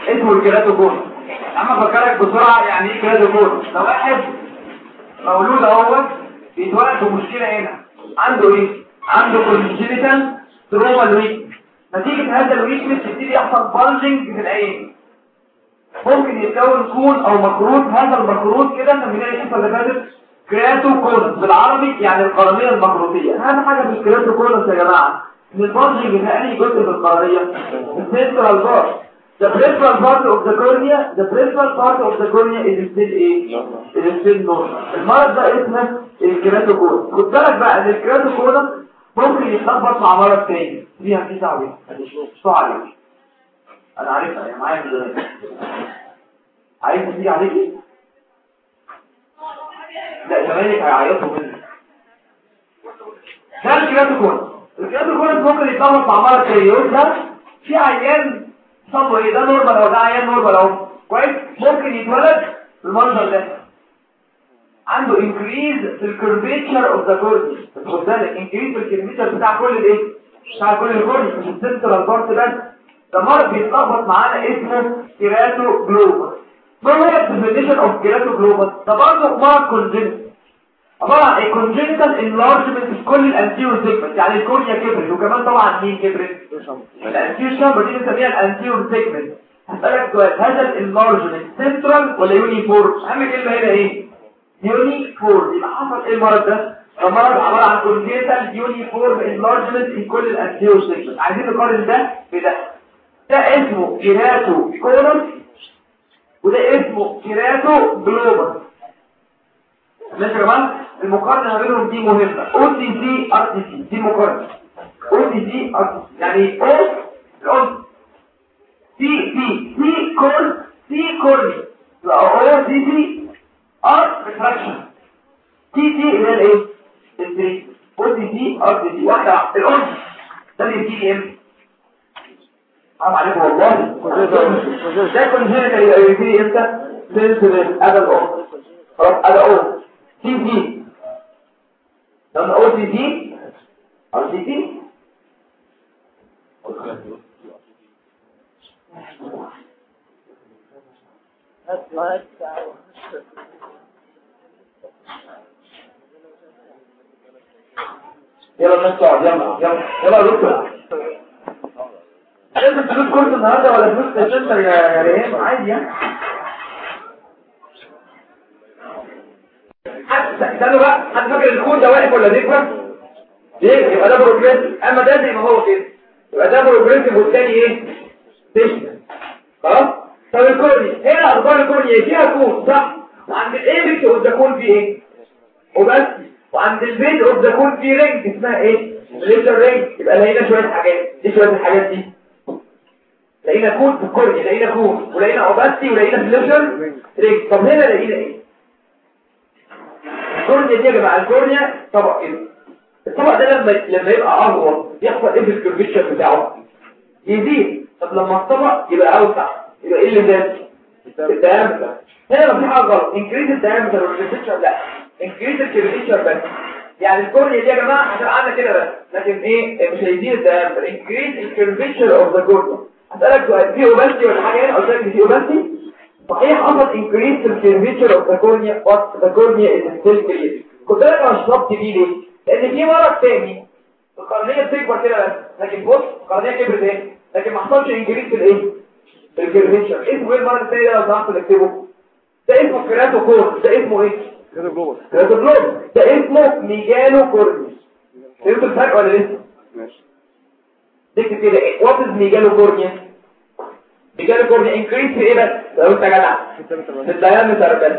اسمه الكيراتوكونس اما افكرك بسرعه يعني ايه كيراتوكونس لو واحد مولود اهوت بيتولد بمشكله هنا عنده ايه عنده كونجنيتال تروما ويك نتيجه هذا الويكنس يبتدي يحصل بالجنج في العين ممكن يتكون كون او مكروت هذا المكروت كده من هنا يشوف اللي فاتت كراتوكونس بالعربي يعني القرنيه المكروتيه هذا حاجه مش كراتوكونس يا جماعه من البالجنج في اي جزء في القرنيه السنترال بارت The peripheral part of the cornea, the peripheral part of the cornea is still ايه؟ is still normal. المرض ده اسمه الكراتوكونس. خد بالك بقى ان الكراتوكونس ممكن يتلخبط مع مرض تاني فيها في تعويض مش عليك انا عارفها يا معايا من زمان عايز تيجي عليكي لا زمانك هيعيطوا مني ده الكراتوكونس الكراتوكونس ممكن يتلخبط مع مرض تاني يقول ده في عيان صبوا ايه ده نورمال او ده عيان نورمال اهو كويس ممكن يتولد بالمنظر ده عنده increase في الكيرفيتشر اوف ذا كورنيا خد بالك increase في الكيرفيتشر بتاع كل الايه بتاع كل الكورنيا مش السنترال بارت بس ده مرض بيتلخبط معانا اسمه كيراتو جلوبس ما هو الديفينيشن اوف كيراتو جلوبس ده برضه مرض كونجنتال عباره عن a congenital enlargement في كل الانتيور سيجمنت يعني الكورنيا كبرت وكمان طبعا مين كبرت الانتيور شامبر دي بنسميها الانتيور سيجمنت هسألك سؤال هذا الانلارجمنت سنترال ولا يونيفورم اهم كلمه هنا ايه يونيفورم يبقى حصل ايه المرض ده المرض عباره عن كونجنتال يونيفورم انلارجمنت في كل الانتيور سيجمنت عايزين نقارن ده بده ده اسمه كيراتو كولون وده اسمه كيراتو جلوبال ماشي يا جماعه المقارنه ما بينهم دي مهمه او تي سي ار تي سي دي مقارنه او تي سي ار تي سي يعني او الاون سي سي سي كول سي كورني او تي سي ار ريفراكشن تي سي اللي هي الايه الثري او تي سي ار تي سي واحده الاون ده اللي بيجي ام حرام عليكم والله ده كونجنتال يبقى يجي امتى سنسبل ادى الاون خلاص ادى اون سي سي لما او سي سي او سي سي يلا الناس تقعد يلا يلا يلا يا دكتور لازم فلوس كورس النهارده ولا فلوس السنتر يا يا ريان عادي يعني استنوا بقى حد فاكر الكون ده واقف ولا بيكبر ليه يبقى ده بروجريسيف اما ده زي ما هو كده يبقى ده بروجريسيف والتاني ايه تشمل خلاص طب الكورني هنا اخبار الكورني فيها كون صح وعند الايبكس اوف ذا كون في ايه وبس وعند البيت اوف ذا كون في رينج اسمها ايه ليتر رينج يبقى لقينا شويه حاجات دي شويه الحاجات دي لقينا كون في الكورني لقينا كون ولقينا اوباستي ولقينا فليشر رينج طب هنا لقينا ايه الكورنيا دي يا جماعه الكورنيا طبق كده الطبق ده لما لما يبقى اغوط يحصل ايه في الكيرفيتشر بتاعه يزيد طب لما الطبق يبقى اوسع يبقى ايه اللي زاد الدايمتر هنا ما في حاجه غلط انكريز الدايمتر والكيرفيتشر لا انكريز الكيرفيتشر بس يعني الكورنيا دي يا جماعه هتبقى عامله كده بس لكن ايه مش هيزيد الدايمتر انكريز الكيرفيتشر اوف ذا كورنيا هسالك سؤال في اوباستي ولا حاجه هنا قلت لك في اوباستي صحيح حصل increase في الكيرفيتشر اوف ذا كورنيا but the cornea is still clear خد بالك انا شربت دي ليه لان في مرض تاني القرنيه بتكبر كده بس لكن بص القرنيه كبرت ايه لكن ما حصلش انكريز في الايه في الكيرفيتشر اسمه ايه المرض التاني ده لو سمحت نكتبه ده اسمه كيراتوكور ده اسمه ايه كيراتوكور ده اسمه ميجالو كورنيا فهمت الفرق ولا لسه ماشي تكتب كده ايه وات از ميجالو كورنيا ميجالو كورنيا انكريز في ايه بس لو انت جدع في الدايمتر بس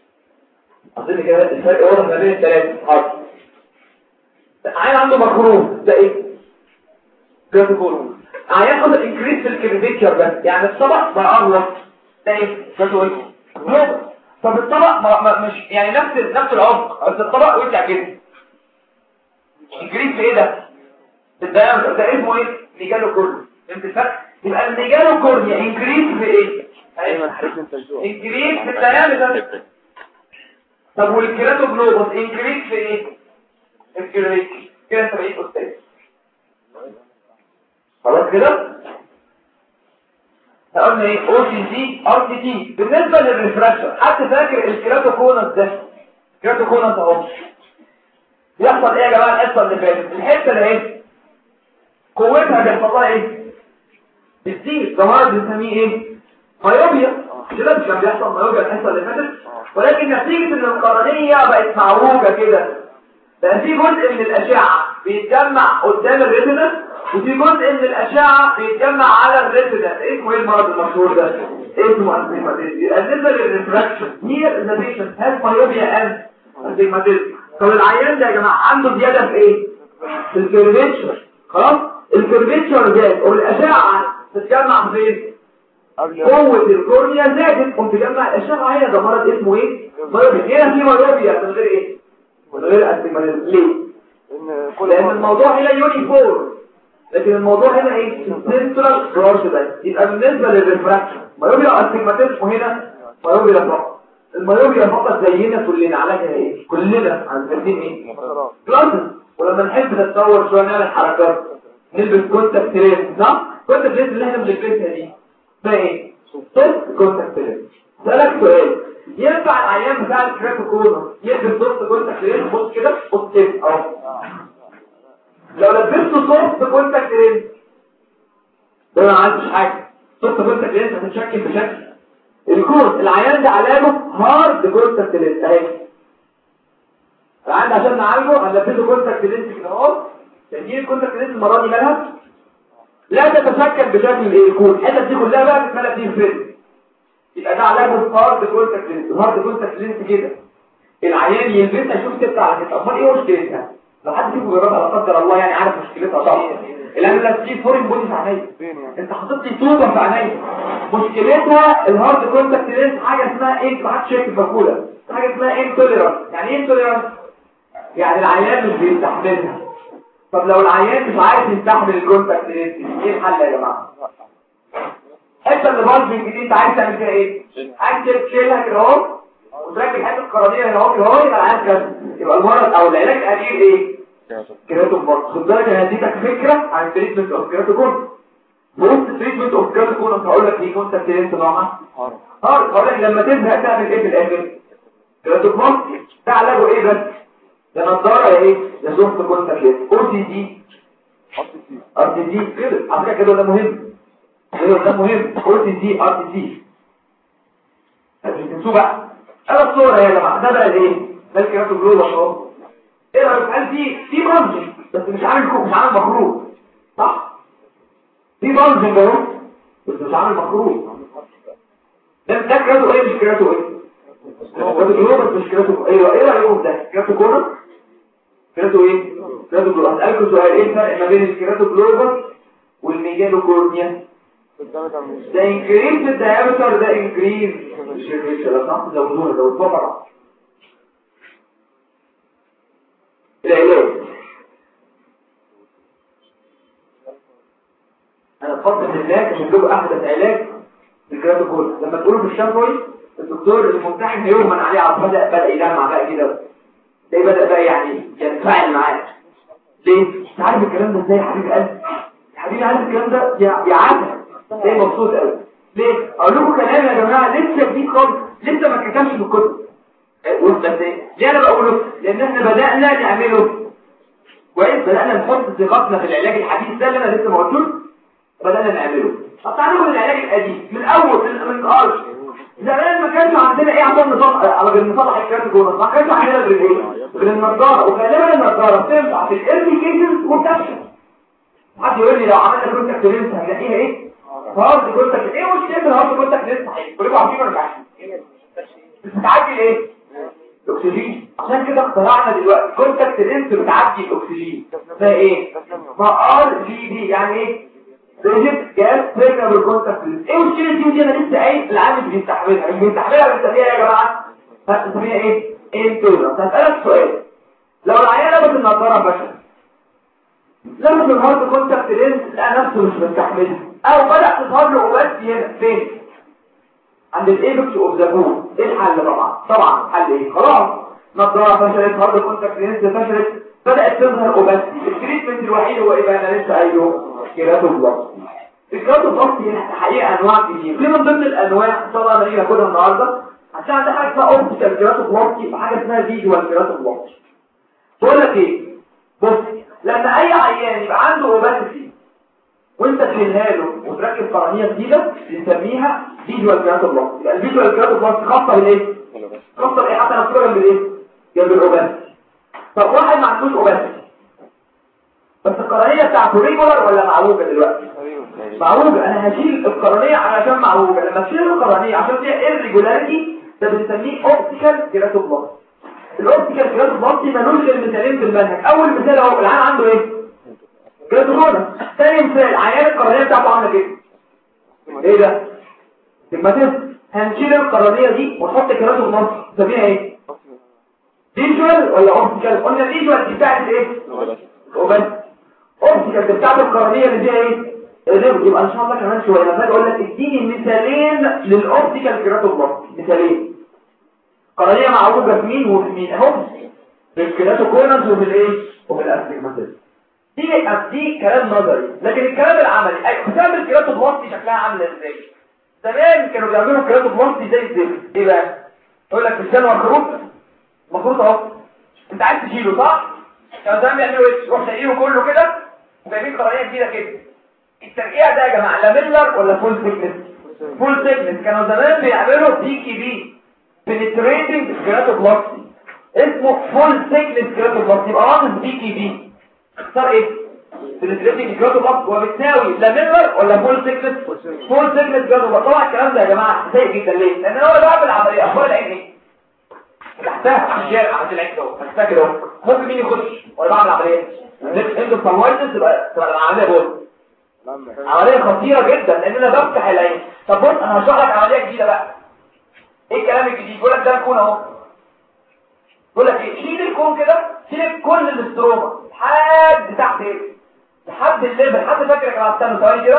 اظن كده الفرق واضح ما بين الثلاثه حاضر عيان عنده مكروه ده ايه كراتوكور عيان عنده انكريز في الكيرفيتشر بس يعني الطبق بقى اغلط ده ايه كراتوكور جلوبال طب الطبق ما ما- مش يعني نفس نفس العمق بس الطبق وسع كده انكريز في ايه ده في الدايمتر ده اسمه ايه ميجالو كورنيا فهمت الفرق يبقى الميجالو كورنيا انكريز في ايه ايمن حريك انت الجوع انكريز في الدايمتر طب والكيراتو جلوبوس انكريز في ايه انكريز كده انت بقيت استاذ خلاص كده قلنا ايه او سي سي ار سي تي بالنسبه للريفراكشن حد فاكر الكيراتوكونس ده الكيراتوكونس اهو يحصل ايه يا جماعه الحصه اللي فاتت الحته اللي ايه قوتها بيحصل لها ايه بتزيد ظهر بنسميه ايه مايوبيا كده مش كان بيحصل مايوبيا الحصه اللي فاتت ولكن نتيجه ان القرنيه بقت معوجه كده بقى في جزء من الاشعه بيتجمع قدام الريتنا وفي جزء من الاشعه بيتجمع على الريتنا اسمه ايه المرض المشهور ده اسمه انتيماتيزم بالنسبه للريفراكشن هي ذا بيشنت هاز مايوبيا اند انتيماتيزم طب العيان ده يا جماعه عنده زياده في ايه في الكيرفيتشر خلاص الكيرفيتشر زاد والاشعه تتجمع فين قوة الكورنيا زادت قمت تجمع الاشعه هنا ده مرض اسمه ايه مايوبيا هنا في مايوبيا من غير ايه من غير انتيماتيزم ليه لان الموضوع هنا يونيفورم لكن الموضوع هنا ايه سنترال برانش بس يبقى بالنسبه للريفراكشن مايوبيا استجماتيزم هنا مايوبيا فقط المايوبيا فقط زينا كلنا علاجها ايه كلنا عارفين ايه كلاسز ولما نحب نتصور شويه نعمل حركات نلبس كونتاكت لينس صح كونتاكت لينس اللي احنا بنلبسها دي اسمها ايه صوت كونتاكت لينس سألك سؤال ينفع العيان بتاع الكراتوكونس يلبس صوت كونتاكت لينس بص كده بص كده اهو لو لبسته صوت كونتاكت لينس ده ما عملتش حاجه صوت كونتاكت لينس هتتشكل بشكل الكورس العيان ده علاجه هارد كونتاكت لينس اهي العيان ده عشان نعالجه هنلبسه كونتاكت لينس كده اهو تجيب الكونتاكت لينس المره دي مالها لا تتشكل بشكل ايه الكون الحته دي كلها بقى بتتملى فيه فيلم يبقى ده علاجه هارد كونتاكت لينس هارد كونتاكت لينس كده العيان يلبسها شوف ستة على كده امال ايه مشكلتها لو حد فيكم جربها لا قدر الله يعني عارف مشكلتها طبعا الان دي فورين بودي في عينيا انت حاطط لي طوبه في عينيا مشكلتها الهارد كونتاكت لينس حاجه اسمها ايه ما حدش شايف المقوله حاجه اسمها انتوليرانس يعني ايه انتوليرانس يعني العيان مش بيستحملها طب لو العيان مش عايز يستحمل الكونتاكت لينس ايه الحل يا جماعه الحته اللي بالجنج دي انت عايز تعمل فيها ايه عايز تشيلها كده اهو وتركب حته القرنيه هنا اهو كده اهو يبقى العيان كده يبقى المرض او العلاج القديم ايه كيراتوكون خد بالك انا هديتك فكره عن تريتمنت اوف كيراتوكون بص تريتمنت اوف كيراتوكون هقول لك ايه كنت ترينت نوعها هارد هقول لك لما تزهق تعمل ايه في الاخر كيراتوكون ده علاجه ايه بس يا نضاره يا ايه يا سوفت كونتاكت لينس او سي دي ار سي دي كده على فكره كده ده مهم كده ده مهم او سي دي ار سي دي تنسوا بقى انا الصوره يا جماعه ده بقى ايه ده الكيراتوكون اهو ايه رايك هل في في بلجنج بس مش عامل مش عامل مخروج صح في بلجنج اهو بس مش عامل مخروج ده ده كراتو ايه مش كراتو ايه كراتو بس مش كراتو ايوه ايه رايكم ده كراتو كوره كراتو ايه كراتو كوره هسألكم سؤال ايه الفرق ما بين الكراتو جلوبال والميجانو كورنيا ده انكريز في الديامتر ده انكريز مش الريشه لو سمحت زودوها زودوها طبعا العلاج انا اتفضل لله عشان تجيبوا احدث علاج للكراتوكول لما تقولوا في الشفوي الدكتور الممتحن هيغمن عليه على بدا بدا يجمع بقى كده ده بدا بقى يعني يتفاعل معاه ليه انت عارف الكلام ده ازاي يا حبيب قلبي يا حبيبي عارف الكلام ده يا عارف ده مبسوط قوي ليه اقول لكم كلام يا جماعه لسه جديد خالص لسه ما اتكتبش في الكتب بس ليه انا بقوله لان احنا بدأنا نعمله كويس بدأنا نحط ثقتنا في العلاج الحديث ده اللي انا لسه ما قلتوش بدأنا نعمله طب تعالوا من العلاج القديم من الاول من الارض زمان ما كانش عندنا ايه عشان نصلح على غير نصلح الكارت جوه ما كانش عندنا غير ايه غير النضاره وغالبا النضاره بتنفع في الايرلي كيسز وبتفشل حد يقول لي لو عملنا كونتاكت لينس هنلاقيها ايه هارد كونتاكت ايه مشكله الهارد كونتاكت لينس صحيح كلكم عارفين ولا مش عارفين بتعدي ايه الاكسجين عشان كده اخترعنا دلوقتي كونتاكت لينس بتعدي الاكسجين ده ايه ما ار جي دي يعني ايه ريجيت جاز بريكابل كونتاكت لينس ايه مشكله دي ودي انا لسه قايل العامل بيستحملها مش بيستحملها بنسميها يا جماعه بنسميها ايه انتولرنس هسالك سؤال لو العيان لابس النضاره بشر لابس الهارد كونتاكت لينس لقى نفسه مش مستحملها او بدا تظهر له اوباسي هنا فين عند الايبكس اوف ذا بون ايه الحل طبعا طبعا حل ايه خلاص نظاره فشلت هارد كونتاكت لينس فشلت بدات تظهر اوباسي التريتمنت الوحيد هو ايه بقى انا لسه قايله كيراتو بلاس الكيراتوبلاستي الحقيقه انواع كتير في من ضمن الانواع ان شاء الله هنيجي ناخدها النهارده عشان عندنا حاجه اسمها اوبتيكال كيراتوبلاستي وحاجه اسمها فيجوال كيراتوبلاستي بقول لك ايه بص لما اي عيان يبقى عنده اوباسيتي وانت تشيلها له وتركب قرنيه جديده بنسميها فيجوال كيراتوبلاستي يبقى الفيجوال كيراتوبلاستي خاصه بالايه خاصه بايه حتى نفسها جنب الايه جنب الاوباسيتي طب واحد ما عندوش اوباسيتي بس القرنيه بتاعته ريجولار ولا معوجه دلوقتي معوجه انا هشيل القرنيه علشان معوجه لما اشيل القرنيه عشان فيها irregularity ده بنسميه اوبتيكال كيراتوبلاستي الاوبتيكال كيراتوبلاستي ملوش غير مثالين في المنهج اول مثال اهو العيان عنده ايه كيراتوكونا ثاني مثال عيان القرنيه بتاعته عامله كده ايه ده تجماتيزم هنشيل القرنيه دي ونحط كيراتوبلاستي نسميها ايه فيجوال ولا اوبتيكال قلنا فيجوال دي بتاعت ايه وبس اوبتيكال بتاعت القرنيه اللي فيها ايه الريب يبقى ان شاء الله كمان شويه لما اقول لك اديني مثالين للاوبتيكال كيراتوبلاستي مثالين قرنيه معوجه في مين وفي مين اهو في الكيراتوكونس وفي الايه وفي الاستجماتيزم دي دي كلام نظري لكن الكلام العملي اي حساب الكيراتوبلاستي شكلها عامله ازاي زمان كانوا بيعملوا الكيراتوبلاستي زي الزفت ايه بقى يقول لك في السنه والخروج المفروض اهو انت عايز تشيله صح كانوا زمان بيعملوا ايه يروح شايله كله كده وجايبين قرنيه جديده كده الترقيع ده يا جماعه لاميلر ولا فول ثيكنس فول ثيكنس كانوا زمان بيعملوا دي كي بي بنتريتنج كيراتوبلاستي اسمه فول ثيكنس كيراتوبلاستي يبقى رمز دي كي بي اختار ايه بنتريتنج كيراتوبلاستي وبتساوي لاميلر ولا فول ثيكنس فول ثيكنس كيراتوبلاستي طبعا الكلام ده يا جماعه سيء جدا ليه لان انا وانا بعمل عمليه اخبار العين ايه تحتها على الشارع على العين ده تحتها كده ممكن مين يخش وانا بعمل عمليه انتو فالوايتس تبقى تبقى العمليه بول عملية خطيرة جدا لان انا بفتح العين طب بص انا هشرح لك عملية جديدة بقى ايه الكلام الجديد يقول لك ده الكون اهو يقول لك ايه شيل الكون كده شيل كل الاستروما لحد تحت ايه لحد الليفل حد فاكر يا جماعه استنوا ثواني كده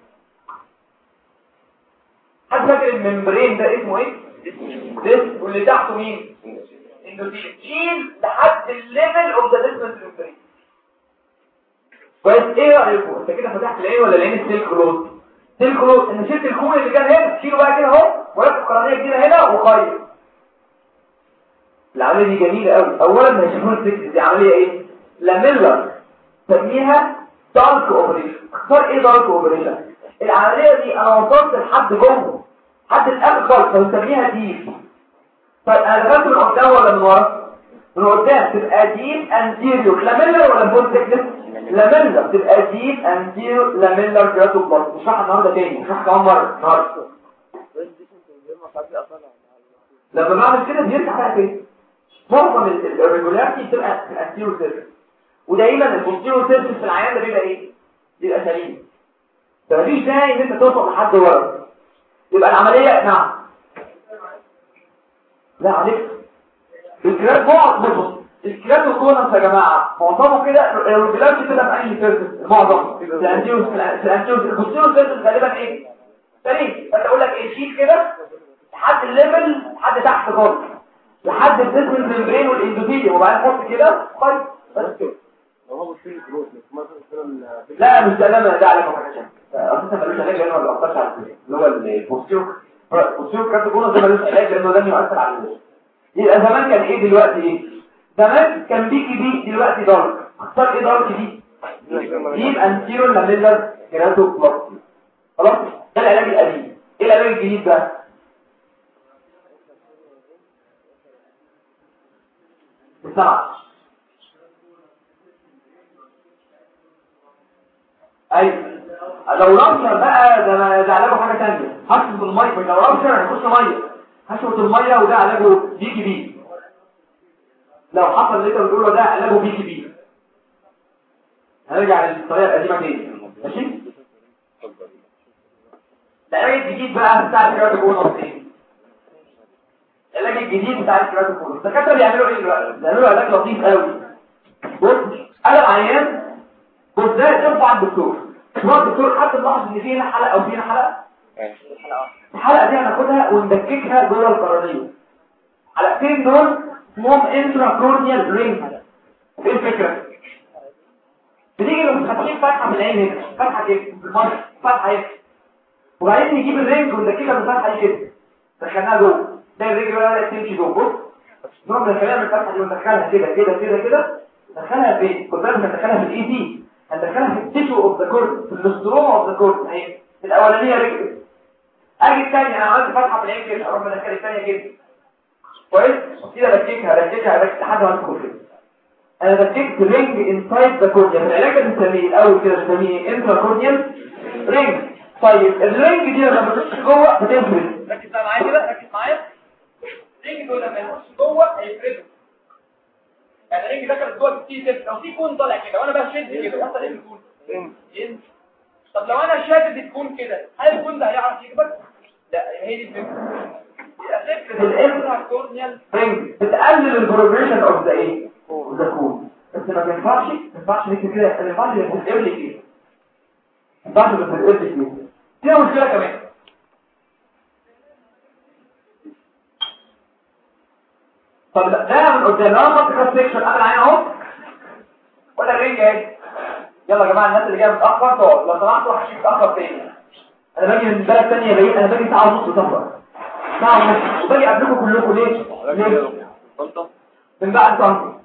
حد فاكر الممبرين ده اسمه ايه ده واللي تحته مين اندوثيل شيل لحد الليفل اوف ذا ديسمنت ممبرين كويس ايه رايكم انت كده فتحت العين ولا العين السيلك كلوز سيلك كلوز ان شلت الكون اللي كان هنا شيله بقى كده اهو وركب قرنيه جديده هنا وخير العمليه دي جميله قوي اولا هيشوفون السيلك دي عمليه ايه لاميلر سميها دارك اوبريشن اختار ايه دارك اوبريشن العمليه دي انا وصلت لحد جوه حد الاخر خالص فبنسميها ديب طيب انا دخلت من قدام ولا من ورا من قدام تبقى ديب انتيريور لاميلر ولا بول تكنس لاميلر تبقى ديب انتيريور لاميلر جراتو بلس نشرحها النهارده تاني نشرحها كمان مره النهارده لما بعمل كده بيرجع بقى فين معظم الريجولاريتي بتبقى في الانتيريور سيرفيس ودايما البوستيريور سيرفيس في العيان ده بيبقى ايه بيبقى سليم فمفيش داعي ان انت توصل لحد ورا يبقى العمليه نعم لا عليك الكلاب بعض بص الكلاب والكونس يا جماعه معظمه كده الريجولاريتي كده في اي سيرفيس معظم في الانتيريور في الانتيريور البوستيريور سيرفيس غالبا ايه سليم بس اقول لك ايه شيل كده لحد الليفل لحد تحت خالص لحد الجسم الممبرين والاندوثيليوم وبعدين نحط كده طيب بس كده لا مش ده لا ده علامه وحشه اساسا ملوش علاج لانه ما بيأثرش على الجسم اللي هو البوستيرو البوستيرو كارت كونه ده ملوش علاج لانه لم يؤثر على الجسم يبقى زمان كان ايه دلوقتي ايه زمان كان بيكي بي دلوقتي دارك اختار ايه دارك دي دي انتيرو لاميلر كيراتو بلاستي خلاص ده العلاج القديم ايه العلاج الجديد بقى السبعة ايوه لو رابشر بقى ده ما ده علاجه حاجه ثانيه هشفط الميه لو رابشر هيخش ميه هشفط الميه وده علاجه بيجي بي لو حصل اللي انت بتقوله ده علاجه بيجي بي هنرجع للطريقه القديمه تاني ماشي العلاج الجديد بقى بتاع الكراتوكونوس ايه العلاج الجديد بتاع الكراتوكونوس الدكاتره بيعملوا ايه دلوقتي بيعملوا علاج لطيف قوي بص انا عيان بص ده ترفع الدكتور هو الدكتور حد ملاحظ ان في هنا حلقه او في هنا حلقه الحلقه دي هناخدها وندككها جوه القرنيه الحلقتين دول اسمهم انتراكورنيال رينج ايه الفكره بتيجي لو فاتحين فتحه من العين هنا فتحه كده بالمره فتحه هنا وبعدين نجيب الرنج ونركبها من الفتحه دي كده دخلناها جوه ده الرنج بقى بدات تمشي جوه بص نوع من الكلام من الفتحه دي وندخلها كده كده كده كده ندخلها فين كنت لازم ندخلها في الاي دي هندخلها في التيشو اوف ذا كورد في الاستروما اوف ذا كورد اهي الاولانيه ركبت اجي الثانيه انا عملت فتحه في العين كده اروح مدخل الثانيه كده كويس كده بكيكها بكيكها بكيكها لحد ما ادخل كده انا بكيكت رينج انسايد ذا كورنيا في العلاج بنسميه الاول كده بنسميه انترا كورنيال رينج طيب الرينج دي لما بتخش جوه بتفرد ركز بقى معايا كده ركز معايا الرينج دول لما يخش جوه هيفرد يعني الرينج ده كانت جوه التي تيب لو في كون طالع كده وانا بقى شد كده يحصل ايه الكون ينزل طب لو انا شادد الكون كده هل الكون ده هيعرف يكبر لا هي دي الفكره الانترا كورنيال رينج بتقلل البروجريشن اوف ذا ايه ذا كون بس ما ينفعش ما ينفعش نكتب كده ما ينفعش يبقى في الابل كده ما ينفعش يبقى في الابل كده فيها مشكله كمان طب ده من قدام لو انا خدت كاس سيكشن انا العين اهو ولا الرينج اهي يلا يا جماعه الناس اللي جايه متاخر تقعد لو سمحتوا محدش يتاخر تاني انا باجي من بلد ثانيه بعيد انا باجي ساعه ونص سفر ساعه ونص وباجي قبلكم كلكم ليه؟ ليه؟ من بعد طنطا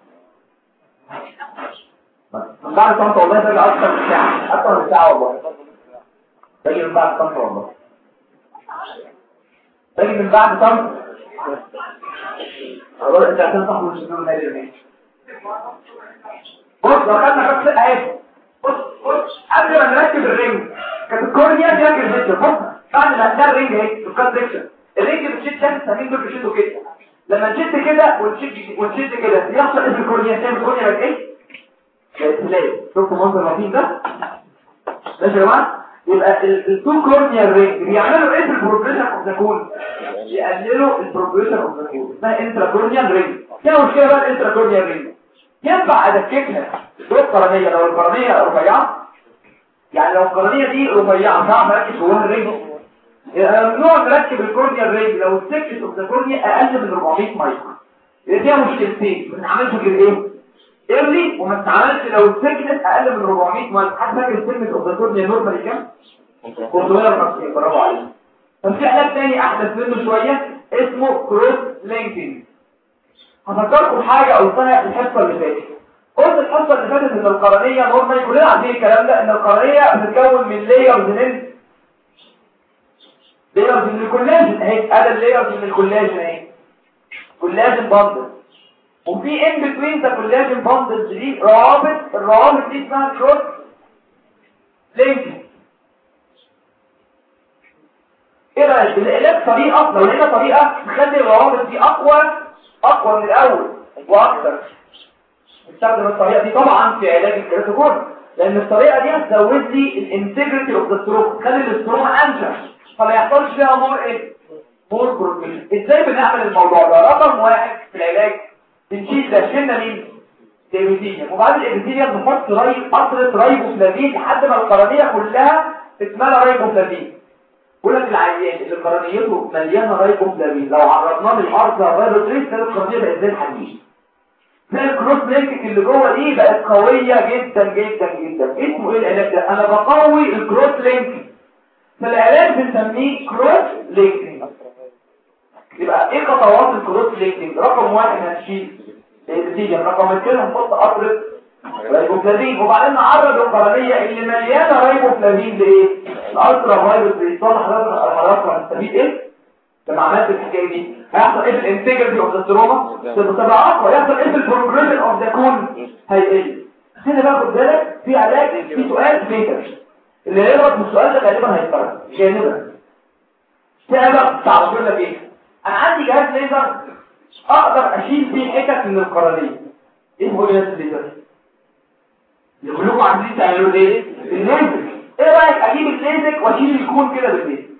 من بعد طنطا والله باجي اكتر من ساعه اكتر من ساعه والله باجي من بعد طنطا والله باجي من بعد طنطا اقول انت عشان صاحب الشنو هاي اللي بص لو خدنا كام ست اهي بص بص قبل ما نركب الرينج كانت الكورنيا دي راكب الهيد بص بعد ما هتلاقي الرينج اهي الكات سيكشن الرينج بتشد تحت السمين دول بيشدوا كده لما نشد كده ونشد ونشد كده يحصل ايه في الكورنيا تعمل الكورنيا بقت ايه تلاقي شفتوا منظر لطيف ده ماشي يا جماعه يبقى التو كورنيا رينج بيعملوا ايه في البروجريشن اوف ذا كون يقللوا البروجريشن اوف ذا كون اسمها انترا كورنيا رينج فيها مشكله بقى الانترا كورنيا رينج ينفع ادككها دول قرنيه لو القرنيه رفيعه يعني لو القرنيه دي رفيعه صعب اركز جواها الرينج ممنوع نركب الكورنيا الرينج لو السكشن اوف ذا كورنيا اقل من 400 مايكرو يبقى فيها مشكلتين ما نعملش غير ايه ايرلي وما تتعاملش لو السكنس اقل من 400 مايكرو حد فاكر السكنس اوف ذا كورنيا نورمالي كام 550 برافو عليك طب في علاج تاني احدث منه شويه اسمه كروس لينكينج هفكركم حاجه قلتها الحصه اللي فاتت قلت الحصه اللي فاتت ان القرنيه نورمالي كلنا عارفين الكلام ده ان القرنيه بتتكون من لايرز من لايرز من الكولاجين اهي ادي اللايرز من الكولاجين اهي كولاجين باندل وفي ان بتوين ذا كولاجين باندلز دي روابط الروابط دي اسمها كروس لينكينج ايه رايك العلاج طريقه لو لقينا طريقه تخلي الروابط دي اقوى اقوى من الاول واكثر نستخدم الطريقه دي طبعا في علاج الكريتوكورن لان الطريقه دي هتزود لي الانتجريتي اوف ذا ستروك تخلي الاستروما انشف فما يحصلش فيها مور ايه مور بروجريشن ازاي بنعمل الموضوع ده رقم واحد في العلاج بنشيل ده شلنا مين الابيثيليوم وبعد الابيثيليوم نحط ري قطره ريبوفلافين لحد ما القرنيه كلها تتملى ريبوفلافين يقول لك العيان اللي قرنيته مليانه رايبوفلافين لو عرضناه للارض فايروتريس تلاقي القرنيه بقت زي الحديد تلاقي الكروس لينكك اللي جوه دي بقت قويه جدا جدا جدا اسمه ايه العلاج ده انا بقوي الكروس لينك فالعلاج بنسميه كروس لينكينج يبقى ايه خطوات الكروس لينكينج رقم واحد هنشيل الديجن رقم اثنين هنحط قطره رايبوفلافين وبعدين نعرض القرنيه اللي مليانه رايبوفلافين لايه الالترا فايروس بيصلح حضرتك هنسميه ايه لما عملت الحكايه دي هيحصل ايه في الانتجريتي اوف ذا ستروما تبقى اقوى يحصل ايه في البروجريشن اوف ذا كون هيقل هنا بقى خد بالك في علاج في سؤال فيتر اللي هيغلط من السؤال ده غالبا هيتكرر غالبا هنا بقى تعرف لك ايه انا عندي جهاز ليزر اقدر اشيل فيه حتت من القرنيه ايه هو جهاز الليزر اللي كلكم عايزين تعملوا ايه الليزك ايه رايك اجيب الليزك واشيل الكون كده بالليزك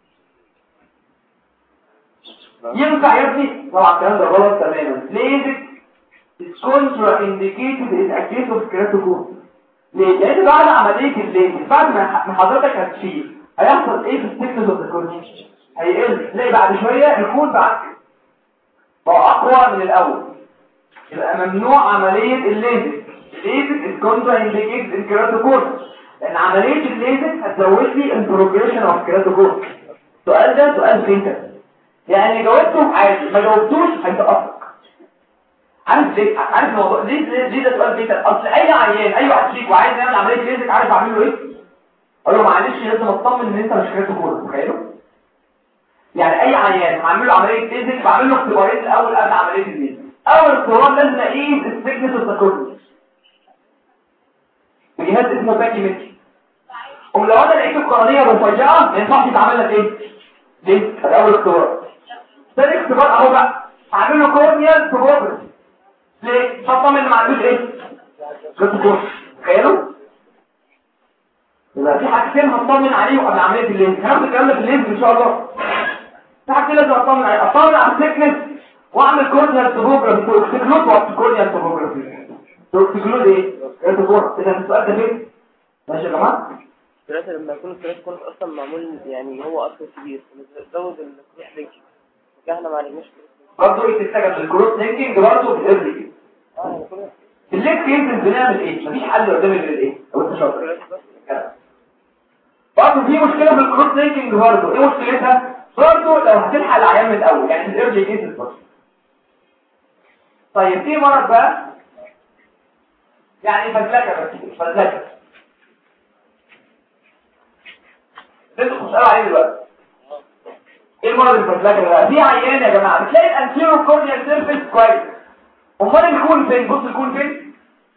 ينفع يا ابني طبعا الكلام ده غلط تماما ليزك is contraindicated in a case of keratoconus ليه؟ لان بعد عمليه الليزك بعد ما حضرتك هتشيل هيحصل ايه في الثيكنس اوف ذا كورنيا هيقل تلاقي بعد شويه الكون بعد بقى اقوى من الاول يبقى ممنوع عمليه الليزك الليزك is contraindicated in keratoconus لان عمليه الليزك هتزود لي البروجريشن اوف keratoconus السؤال ده سؤال فيتا يعني جاوبته عادي ما جاوبتوش هيتقطع عارف ليه عارف الموضوع ليه ليه ليه ده سؤال فيتا اصل اي عيان اي واحد فيك وعايز يعمل عمليه ليزك عارف اعمل له ايه اقول له معلش لازم اطمن ان انت مش keratoconus تخيلوا يعني اي عيان هعمل له عمليه ليزك بعمل له اختبارين الاول قبل عمليه الليزك اول اختبار لازم اقيس الثيكنس اوف ذا كورنيا بجهاز اسمه باكيمتري ولو انا لقيت القرنيه مفاجئه ما ينفعش يتعمل لك ايه ليه ده اول اختبار ثاني اختبار اهو بقى هعمل له كورنيال توبوجرافي ليه فاطمن ان ما عندوش ايه كورنيا تخيلوا يبقى في حاجتين هطمن عليهم قبل عمليه الليزك هناخد الكلام ده في الليزك ان شاء الله في حاجتين لازم اطمن عليها اطمن على الثيكنس واعمل كورنيال توبوجرافي واكسكلود وقت كورنيال توبوجرافي توكسيكلود ايه؟ ارتفاع اذا السؤال ده فين؟ ماشي يا جماعه؟ الثلاثة لما يكون الثلاثة كونت أصلا معمول يعني هو أصلا كبير نزود الكروس لينك احنا ما عرفناش برضه ايه تستجب الكروس لينكينج برضه بالايرلي اه يعني كل في الليك كيسز بنعمل ايه؟ مفيش حل قدام غير ايه؟ لو انت شاطر برضه في مشكله في الكروس لينكينج برضه ايه مشكلتها؟ برضه لو هتلحق العيان من الاول يعني في الايرلي كيسز برضه طيب في مرض بقى يعني فزلكه بس فزلكه انتوا تسالوا عليه دلوقتي ايه المرض الفزلكه ده في عيان يا جماعه بتلاقي الانتيرو كورنيال سيرفيس كويس امال الكون فين بص الكون فين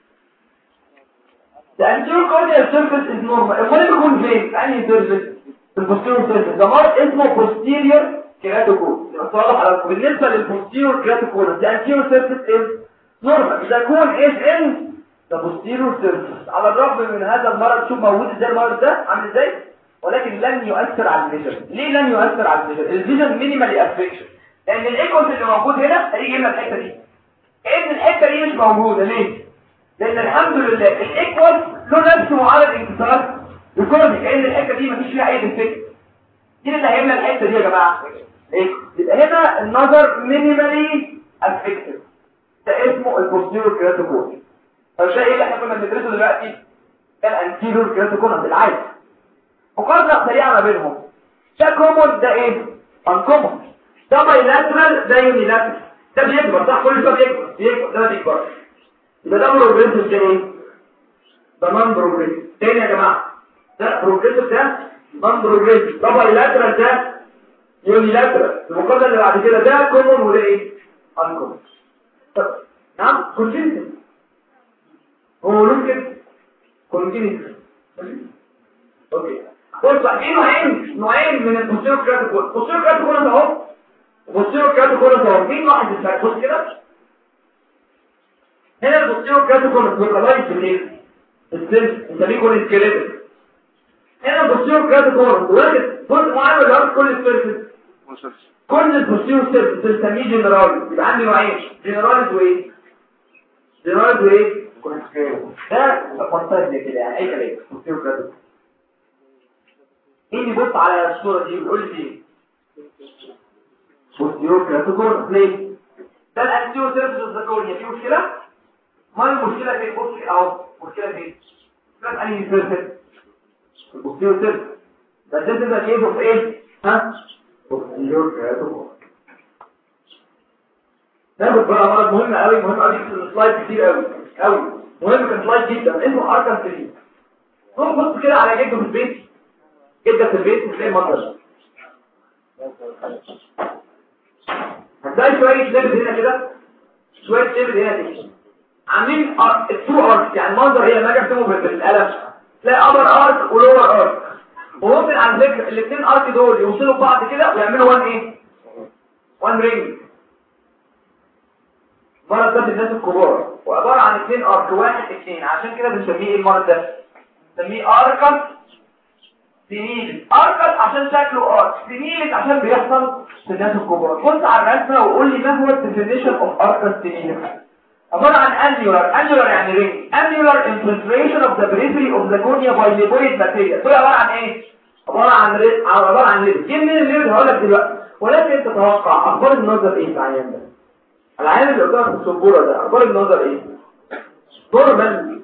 The anterior corneal surface is normal. امال الكون فين انهي سيرفيس البوستيريور سيرفيس ده مرض اسمه posterior keratoconus يبقى واضح على بالنسبه للبوستيريور keratoconus the anterior surface is normal اذا كون is in the posterior surface على الرغم من هذا المرض شوف موجود ازاي المرض ده عامل ازاي ولكن لن يؤثر على الفيجن ليه لن يؤثر على الفيجن الفيجن مينيمالي افكشن لان الايكوس اللي موجود هنا هيجي لنا الحته دي ان الحته دي مش موجوده ليه لان الحمد لله الايكوس له نفس معرض انكسارات ريكوردي كان الحته دي مفيش فيها اي ديفكت دي اللي هيملى الحته دي يا جماعه ايه يبقى هنا النظر مينيمالي افكتد ده اسمه البوستيريور كراتوكون فمش ايه اللي احنا كنا بندرسه دلوقتي كان انتيريور كراتوكون بالعادي مقارنه سريعه ما بينهم ده كومون ده ايه انكومون ده بايلاترال ده يونيلاترال ده بيكبر صح كل شويه بيكبر بيكبر ده ما بيكبرش يبقى ده بروجريسيف ده ايه ده نون بروجريسيف تاني يا جماعه ده بروجريسيف ده نون بروجريسيف ده بايلاترال ده يونيلاترال المقارنه اللي بعد كده ده كومون وده ايه انكومون طب نعم كونجنتال هو ممكن كونجنتال اوكي بص في نوعين نوعين من البوستيرو كراتيكول البوستيرو كراتيكول ده اهو البوستيرو كراتيكول ده اهو مين واحد الفرق بص كده هنا البوستيرو كراتيكول لوكالايز بالايه السيلف انت بيكون السكيليتال هنا البوستيرو كراتيكول واخد جزء معين من الارض كل السيرفيس كل البوستيرو سيرفيس بنسميه جنرال يبقى عندي نوعين جنرال وايه جنرال وايه ده منطقه زي كده يعني اي كلام بوستيرو كراتيكول ايه بيبص على الصورة دي بيقول لي ايه بوستيرور كراتوكون ليه ده الانتيور سيرفيس الزكوريا في مشكلة ما المشكلة فين بص كده اهو مشكلة فين مشكلة انهي سيرفيس البوستيرور سيرفيس ده السيرفيس ده كيفه في ايه ها بوستيرور كراتوكون ده بقى مرض مهم قوي مهم قوي في السلايد كتير قوي قوي مهم كان سلايد جدا اسمه اركان سليم بص كده على جده في البيت جدا في البيت مش لاقي المنظر هتلاقي شويه ليفل هنا كده شويه ليفل هنا كده عاملين التو ارك يعني المنظر هي لما اجي اكتبه بالقلم تلاقي ابر ارك ولور ارك وممكن على فكره الاثنين ارك دول يوصلوا ببعض كده ويعملوا وان ايه وان رينج المرض ده في الناس الكبار وعباره عن اثنين ارك واحد اثنين عشان كده بنسميه ايه المرض ده بنسميه اركس سنيلت اركس عشان شكله ارك سنيلت عشان بيحصل في الناس الكبار بص على الرسمه وقول لي ما هو الديفينيشن اوف اركس سنيلت عباره عن انيولار انيولار يعني رينج انيولار انفلتريشن اوف ذا بريفري اوف ذا كورنيا باي ليبويد ماتيريال دول عباره عن ايه عباره عن ريد عباره عن ريد جيب منين الليد هقول لك دلوقتي ولكن تتوقع اخبار النظر ايه العيان ده العيان اللي قدامك في السبوره ده اخبار النظر ايه نورمال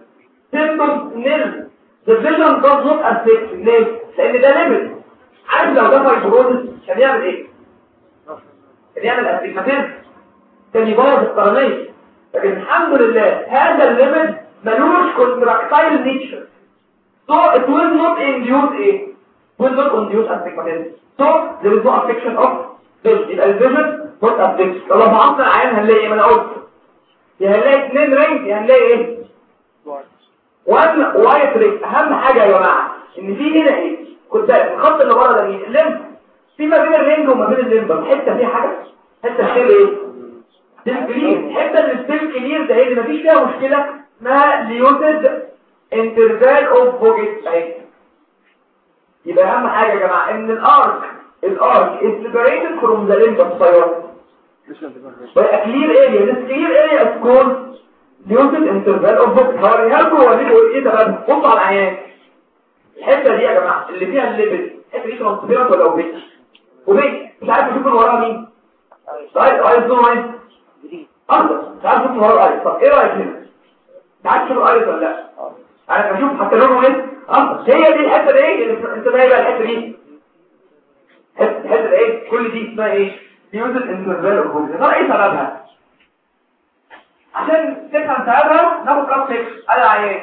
symptoms nil the vision does not affect ليه؟ لان ده ليميت عارف لو ده فايبروزس كان يعمل ايه؟ كان يعمل استيجماتيزم كان يبوظ القرنيه لكن الحمد لله هذا الليميت ملوش كونتراكتايل نيتشر so it will not induce ايه؟ will not induce astigmatism so there is no affection of vision يبقى الفيجن not affected لو بعضنا العيان هنلاقي ايه ما انا قلت يا هنلاقي اثنين رينج يا هنلاقي ايه؟ وان وايت رينج اهم حاجه يا جماعه ان في هنا ايه؟ خد بالك الخط اللي ورا ده مين؟ الليمب في ما بين الرينج وما بين الليمب حته فيها حاجه حته فيها ايه؟ ستيل كلير حته اللي ستيل كلير ده اللي مفيش فيها مشكله اسمها ليوتد انترفال اوف بوجيت اهي يبقى اهم حاجه يا جماعه ان الارك الارك is liberated from the limb of thyroid بقى كلير اريا this clear area is called limited interval of book هوريها لكم واوريكم ايه تمام بصوا على العيان الحته دي يا جماعه اللي فيها الليبل الحته دي ترانسبيرنت ولا اوبيك اوبيك مش عارف اشوف اللي وراها مين طيب ايس لونه ايه اخضر مش عارف اشوف اللي ورا الايس طب ايه رايك هنا مش عارف اشوف الايس ولا لا انا بشوف حتى لونه ايه اخضر هي دي الحته دي اللي انت بقى الحته دي حته حته ايه كل دي اسمها ايه ليوزل انترفال اوف ده ايه سببها عشان تفهم سببها ناخد كام تكس قال عيان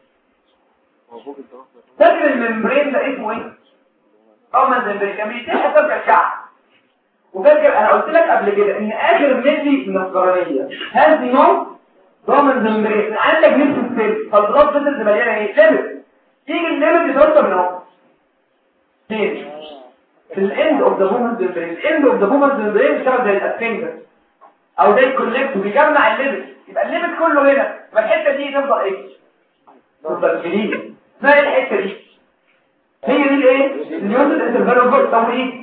فاكر الممبرين ده اسمه ايه اه الممبرين كان بيتيح ترجع الشعب وفاكر انا قلت لك قبل كده ان اخر ملي من القرنيه هذه نوع ضامن الممبرين عندك نفس السيل فالضغط بتنزل مليانه ايه ليميت تيجي الليميت يتوصل من اهو فين في الاند اوف ذا مومنت ممبرين الاند اوف ذا مومنت ممبرين بيشتغل زي الاسفنجر او زي الكوليكت وبيجمع الليميت يبقى الليميت كله هنا يبقى الحته دي تفضل ايه تفضل جديده ما هي الحته دي هي دي الايه النيوتن انترفال اوف طب ايه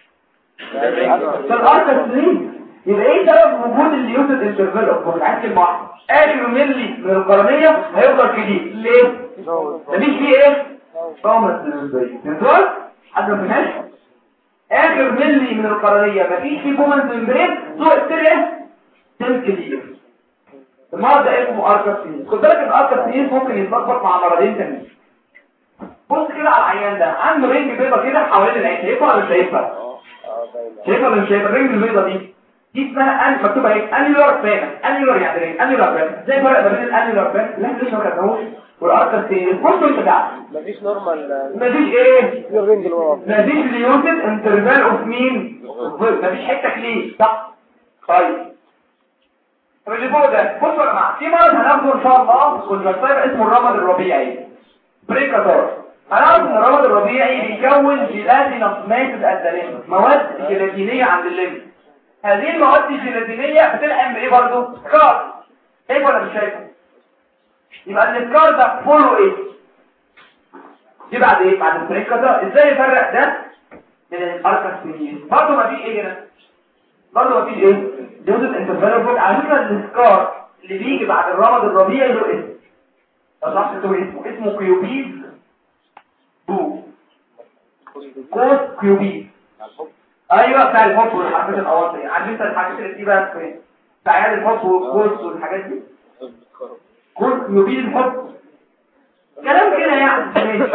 فالارك سليم يبقى ايه سبب وجود النيوتن انترفال اوف عايز كلمه واحده اخر ملي من القرنيه هيفضل جديد ليه مفيش فيه ايه توماس نزول حد ما فهمش اخر ملي من القرنيه مفيش فيه بومنز ممبرين ذو ايه سيل كبير المرض ده اسمه اركاسينيس خد بالك ان اركاسينيس ممكن يتلخبط مع مرضين تانيين بص كده على العيان ده عنده رينج بيضه كده حوالين العين شايفها ولا مش شايفها شايفها ولا مش شايفها الرينج البيضه دي دي اسمها ان مكتوبه ايه انيولار فانا انيولار يعني ايه انيولار فانا زي فرق ما بين الانيولار فانا لا لسه ما كتبوش والاركاسينيس بصوا انت ده مفيش نورمال مفيش ايه الرينج اللي ورا مفيش ليوتد انترفال اوف مين مفيش حته كلير صح طيب طب اللي فوق ده بصوا يا جماعه في مرض هناخده ان شاء الله كونجكتيفا اسمه الرمد الربيعي بريكاتور هنعرف ان الرمد الربيعي بيكون جيلاتينوس ماتد الدليم مواد جيلاتينيه عند الليمف هذه المواد الجيلاتينيه بتلحم بايه برضه سكار ايه ولا مش شايفه يبقى السكار ده فولو ايه دي بعد ايه بعد البريكاتور ازاي يفرق ده من الاركاسينين برضه ما فيش ايه هنا برضه ما فيش ايه جودة انترفيربل على فكرة السكار اللي بيجي بعد الرمض الربيعي له اسم صح تقول اسمه اسمه كيوبيز بو كوس كيوبيز ايوه بتاع الحب والحاجات الاواطي عارف انت الحاجات اللي دي بقى في بتاع الحب والكوس والحاجات دي كوس كيوبيز الحب كلام كده يعني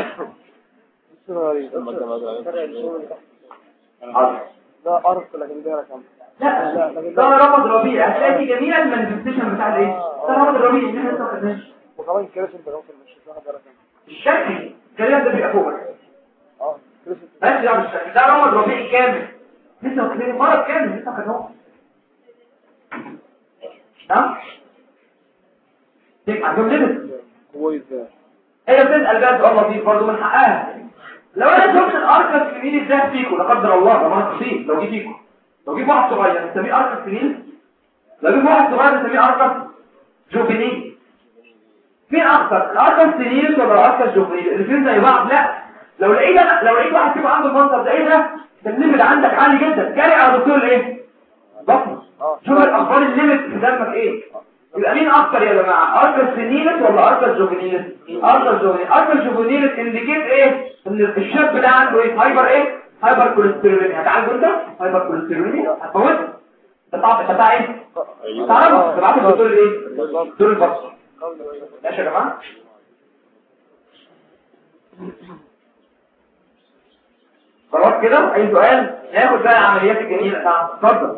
ماشي ده ارك لكن ده رقم لا ده رمض ربيع هتلاقي في جميع المانيفستيشن بتاع الايه ده رمض ربيع اللي احنا لسه ما خدناش وكمان كريس انت ممكن مش واخد بالك الشكل الكلام ده بيبقى فوق اه كريس ماشي ده بالشكل ده رمض ربيعي كامل لسه واخدين مرض كامل لسه خدناه تمام دي عندهم ليميت كويس هي بتسال بقى سؤال لطيف برضه من حقها لو انا شفت الاركس الكبير ازاي فيكم لا قدر الله لو انا تصيب لو جه فيكم لو جه واحد صغير نسميه اركس كبير لو جه واحد صغير نسميه اركس جوفينيل مين اكتر الاركس سنين ولا الاركس جوفينيل الاثنين زي بعض لا لو لقيت انا لو لقيت واحد فيكم عنده المنظر ده ايه ده ده الليمت عندك عالي جدا جاري على دكتور الايه بطن شوف الاخبار الليمت في دمك ايه يبقى مين اكتر يا جماعه اركس سنينس ولا اركس جوفينيلس اركس جوفينيلس اركس جوفينيلس انديكيت ايه ان الشاب ده عنده ايه هايبر ايه هايبر كوليسترولينيا هتعالجه انت هايبر كوليسترولينيا هتموت تطلع تطلع ايه تعرفه تبعته الدكتور الايه دكتور البطن ماشي يا جماعه خلاص كده اي سؤال ناخد بقى العمليات الجميله بتاعتك اتفضل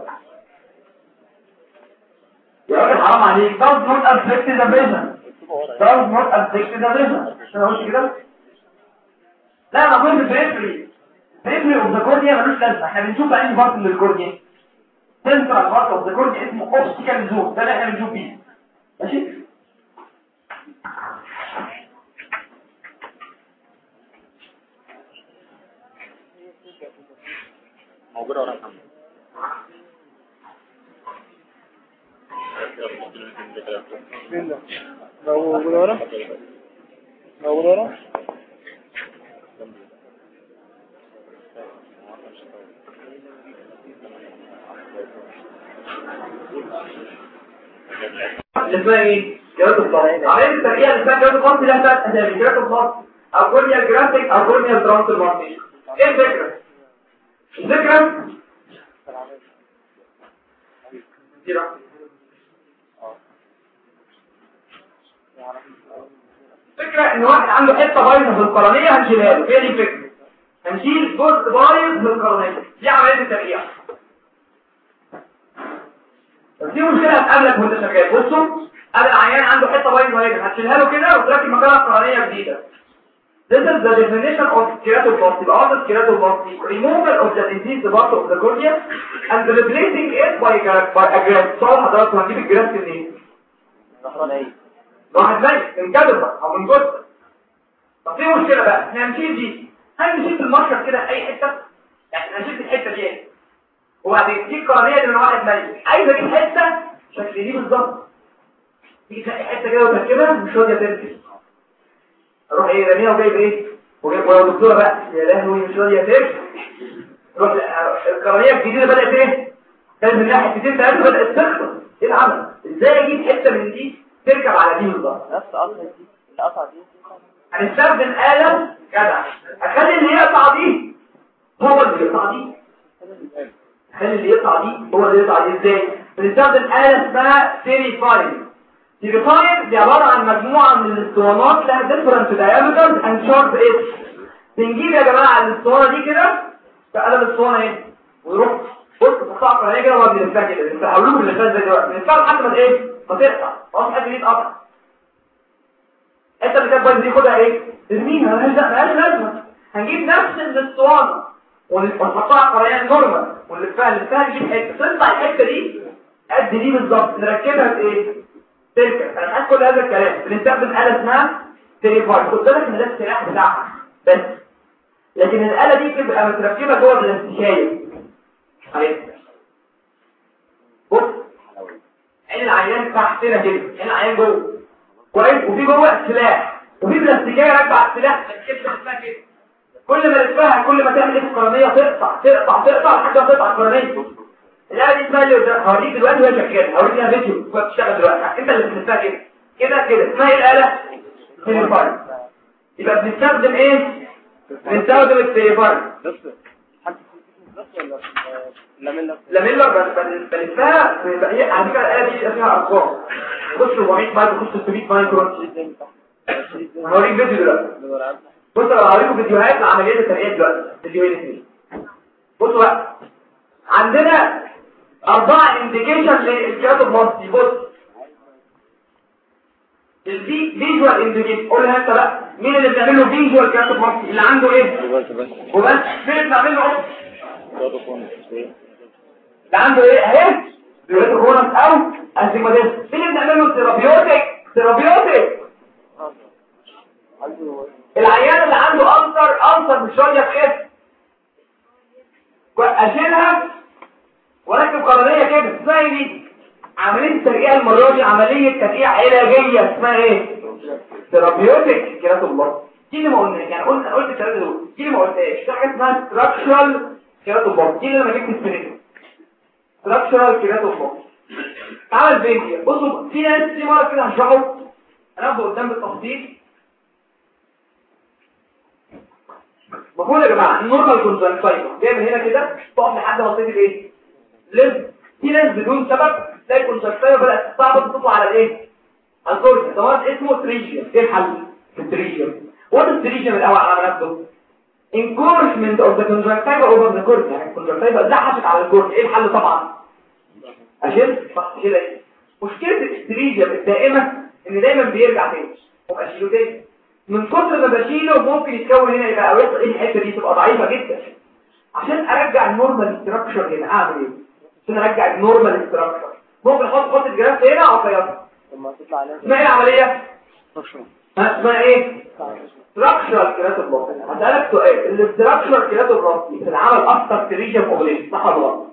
يا راجل حرام عليك does not affect the vision does not affect the vision عشان اقولش كده لا انا كنت بريفري بريفري اوف ذا كورنيا ملوش لازمه احنا بنشوف بقى ايه بارت للكورنيا سنترال بارت اوف ذا كورنيا اسمه اوبتيكال زون ده اللي احنا بنشوف بيه ماشي موجودة ولا محمد فين ده؟ موجود ورا؟ موجود ورا؟ اللي اسمها ايه؟ جرات الضغط عمليه الترقيه اللي اسمها جرات الضغط لها ثلاث اسامي جرات الضغط او كورنيال جرافيك او كورنيال ترانسفورميشن ايه الفكره؟ الفكره دي بقى. فكرة ان واحد عنده حتة بايظة في القرنية هنشيلها له هي دي الفكرة هنشيل جزء بايظ من القرنية دي عملية الترقيع بس دي مشكلة هتقابلك وانت شغال بصوا قابل العيان عنده حتة بايظة هنا هتشيلها له كده وتركب مكانها قرنية جديدة This is the definition of keratoplasty. The other keratoplasty, removal of the diseased part of the cornea and replacing it by, a- by a graft. سؤال حضرتك هنجيب الجرافت منين؟ واحد ميت من جدبة او من جثة طب في مشكلة بقى احنا هنشيل دي هل نشيل في المشرط كده اي حتة يعني هنشيل في الحتة دي ايه وبعدين دي القرنية دي من واحد ميت عايز اجيب حتة شكل دي بالظبط تيجي تلاقي حتة كده وتركبها مش راضية تركب اروح ايه رميها وجايب ايه وجايب ولو دكتورة بقى يا لهوي مش راضية تركب روح القرنية الجديدة بدأت ايه كانت من ناحية حتتين ثلاثة بدأت تخلص ايه العمل ازاي اجيب حتة من دي تركب على دي بالظبط نفس قطعة دي القطعة دي هنستخدم آلة جدع اخلي اللي يقطع دي هو اللي يقطع دي اخلي اللي يقطع دي هو اللي يقطع دي ازاي بنستخدم آلة اسمها سيريفاين سيريفاين دي عبارة عن مجموعة من الاسطوانات لها different diameters and short edge بنجيب يا جماعة الاسطوانة دي كده بقلم الاسطوانة ايه ونروح بص تقطع قرنية كده وما بنلفها كده بنستحولوه باللفات زي دلوقتي بنستخدم لحد ما ايه ما تقطع خلاص حد يتقطع انت اللي كانت بايظه دي خدها ايه ارميها مالهاش مالهاش لازمه هنجيب نفس الاسطوانه ونحطها على قريان نورمال ونلفها نلفها نجيب حته تطلع الحته دي قد دي بالظبط نركبها في ايه تركب انا عايز كل هذا الكلام بنستخدم آلة اسمها تليفون خد بالك ان ده السلاح بتاعها بس لكن الآلة دي بتبقى متركبه جوه الاستشايه اهي بص عين العيان تحتنا كده عين العيان جوه كويس وفي جوه سلاح وفي بلاستيكيه راكبه على السلاح كده اسمها كده كل ما تلفها كل ما تعمل ايه القرنيه تقطع تقطع تقطع لحد ما تقطع القرنيه الآلة دي اسمها اللي قدام هوريك دلوقتي وهي شغاله هوريك لها فيديو وهي بتشتغل دلوقتي انت اللي بتلفها كده كده كده اسمها ايه الآلة تليفون يبقى بنستخدم ايه بنستخدم التليفون بس حد بس ولا لاميلا لاميلا بلفها هي على فكره الآلة دي بيبقى فيها ارقام خش 400 مايكرو خش 600 مايكرو هوريك فيديو دلوقتي بص انا هوريكم فيديوهات لعمليه الترقيه دلوقتي فيديوهين اثنين بصوا بقى عندنا اربعه انديكيشن للكيراتوبلاستي بص الفي فيجوال انديكيشن قولها انت بقى مين اللي بيعمل له فيجوال كيراتوبلاستي اللي عنده ايه بس بس وبس مين اللي بيعمل له اوبس برضه كون شوية اللي عنده ايه اهي بيوتوكونس او انتيموديس مين اللي بيعمل له ثيرابيوتيك ثيرابيوتيك عنده العيان اللي عنده ألسر ألسر مش راضية في ايه اشيلها واركب قرنية كده اسمها ايه دي عملية الترقيع المرة دي عملية ترقيع علاجية اسمها ايه ثيرابيوتيك كيراتو الله دي اللي ما قلناش يعني قلنا قلت الثلاثة دول دي اللي ما قلتهاش في حاجة اسمها ستراكشرال كيراتو الله دي اللي انا جبت السبريت ستراكشرال كيراتو الله تعال الفيديو بصوا في ناس في مرة كده هشرحه هناخده قدام بالتفصيل المفروض يا جماعه النورمال كونجكتيفا جاي من هنا كده تقف لحد منطقه الايه لب في ناس بدون سبب تلاقي الكونجكتيفا بدات تصعب تطلع على الايه على الكورنيا ده مرض اسمه تريجيا ايه الحل في التريجيا what is the region الاول على نفسه encouragement of the conjunctiva over the cornea يعني الكونجكتيفا زحفت على الكورنيا ايه الحل طبعا اشيل صح كده ايه مشكله الاستريجيا الدائمه ان دايما بيرجع تاني واشيله تاني من كتر ما بشيله ممكن يتكون هنا يبقى او يحصل ايه الحته دي تبقى ضعيفه جدا عشان ارجع النورمال ستراكشر هنا اعمل ايه عشان ارجع النورمال ستراكشر ممكن احط خط الجراف هنا او خيطها لما تطلع لازم اسمها ايه العمليه ها، اسمها ايه ستراكشرال كيراتوبلاستي هسألك سؤال الاستراكشرال كيراتوبلاستي في العمل اكتر تريجن اوبريشن صح ولا غلط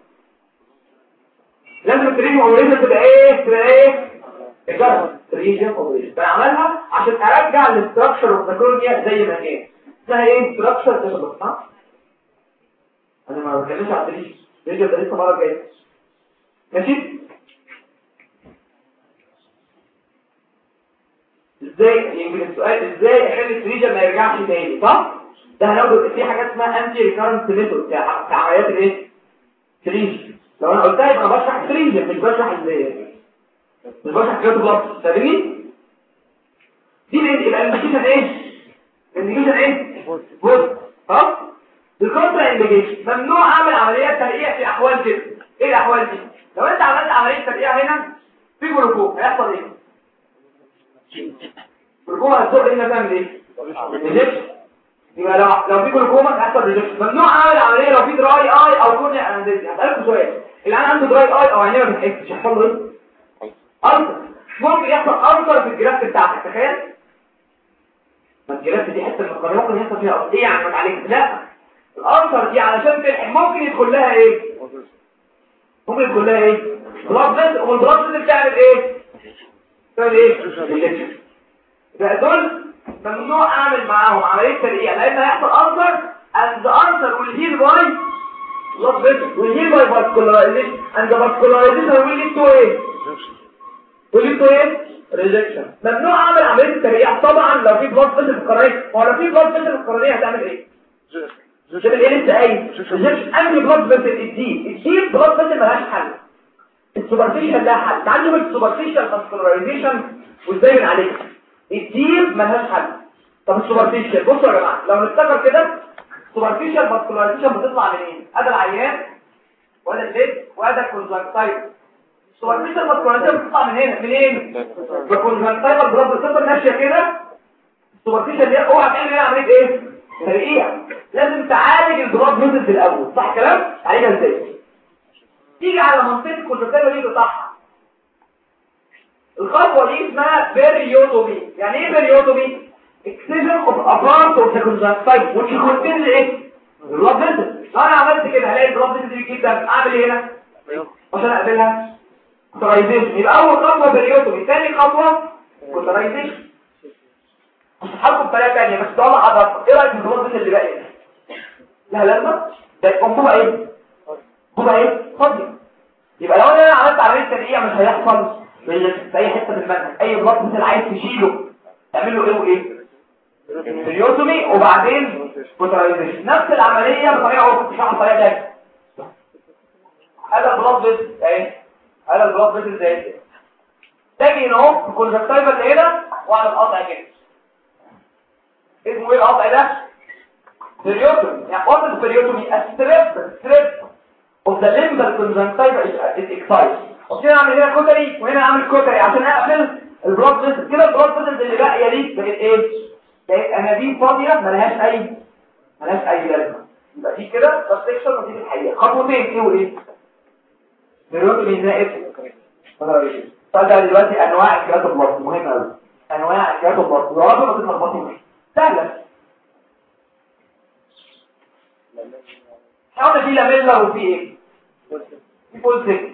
لازم التريجن اوبريشن تبقى ايه تبقى ايه اجابه تريجن اوبريشن بعملها عشان ارجع الاستراكشر اوف ذا كورنيا زي ما كان اسمها ايه ستراكشر كيراتوبلاستي صح انا ما بتكلمش عن التريجن التريجن ده لسه مره جايه ماشي ازاي يمكن السؤال ازاي اخلي التريجن ما يرجعش تاني صح ده هناخد في حاجه اسمها انتي ريكارنت ميثود في عمليات الايه تريجن لو انا قلتها يبقى بشرح التريجن مش بشرح ازاي مش بشرح كده بلس فاهمني دي بقى يبقى الانديكيشن ايه الانديكيشن ايه بص خلاص الكونترا انديكيشن ممنوع اعمل عمليه ترقيع في احوال كده ايه الاحوال دي لو انت عملت عمليه ترقيع هنا في جلوكوز هيحصل ايه الجلوكوما هتزق هنا تعمل ايه ريجكشن يبقى لو لو في جلوكوما هيحصل ريجكشن ممنوع اعمل عمليه لو في دراي اي او كورنيا انستيزيا هسالكم سؤال اللي انا عنده دراي اي او عينيه ما بتحسش يحصل له ايه ألسر ممكن يحصل ألسر في الجرافت بتاعتك تخيل ما الجرافت دي حته من القرية ممكن يحصل فيها ألسر ايه يعني ما عليك لا الألسر دي علشان تلحق ممكن يدخل لها ايه ممكن يدخل لها ايه بلاد فيس والبلاد فيس بتعمل ايه بتعمل ايه ريجكشن يبقى دول ممنوع اعمل معاهم عمليه ترقيع لان هيحصل ألسر and the answer will heal by blood vessel will heal by vascularization and the vascularization will lead to ايه وليد ايه ريجكشن ممنوع اعمل عمليه الترقيع طبعا لو في بلاد فيسل في القرنيه هو لو في بلاد فيسل في القرنيه هتعمل ايه تعمل ايه لسه قايل ريجكشن انهي بلاد فيسل الديب الديب بلاد فيسل ملهاش حل السوبرفيشال لها حل تعالوا نشوف السوبرفيشال فاسكولارايزيشن وازاي من عليك الديب ملهاش حل طب السوبرفيشال بصوا يا جماعه لو نفتكر كده السوبرفيشال فاسكولارايزيشن بتطلع منين ادي العيان وادي الليد وادي الكونجكتايف السوبرفيشال فاسكولارايزيشن بتطلع من هنا منين الكونجكتايف البلاد بتفضل ماشيه كده السوبرفيشال دي اوعى تعمل هنا عمليه ايه ترقيع لازم تعالج البلاد فيسلز الاول صح كلام تعالجها ازاي تيجي على منطقه الكونجكتايف دي تقطعها الخطوه دي اسمها بيريوتومي يعني ايه بيريوتومي excision of a part of the conjunctiva which contains ايه البلاد فيسل لو انا عملت كده هلاقي البلاد فيسل دي جدا اعمل ايه هنا عشان اقفلها كوترايزيشن يبقى اول خطوه بريوتومي ثاني خطوه كوترايزيشن هحطه بطريقه ثانيه بس طلع حضرتك ايه رايك في البلاد اللي باقي لا لازمه ده انبوبه ايه انبوبه ايه فاضيه يبقى لو انا عملت عمليه ترقيع مش هيحصل في اي حته في المنهج اي بلاد مثل عايز تشيله تعمل له ايه وايه بريوتومي وبعدين كوترايزيشن نفس العمليه بطريقه اخرى مش بطريقه ثانيه هذا البلاد بس اهي هذا البلاد بس زي كده تاجي هنا اهو في الكونجكتيفا اللي هنا واعمل قطع كده اسمه ايه القطع ده بريوتومي يعني what is بريوتومي a strip strip of the limbal conjunctiva is excised وكده اعمل هنا كوتري وهنا اعمل كوتري عشان اقفل البلاد فيسل كده البلاد فيسل اللي باقيه دي بقت ايه بقت انابيب فاضيه ملهاش اي ملهاش اي لازمه يبقى دي كده سكشن ودي في الحقيقه خطوتين ايه وايه بريوتومي زائد طلع دلوقتي انواع الكيراتوبلاست مهمه قوي انواع الكيراتوبلاست ورابط ما تتلخبطوش سهله احنا في لاميلا وفي ايه في بولسيك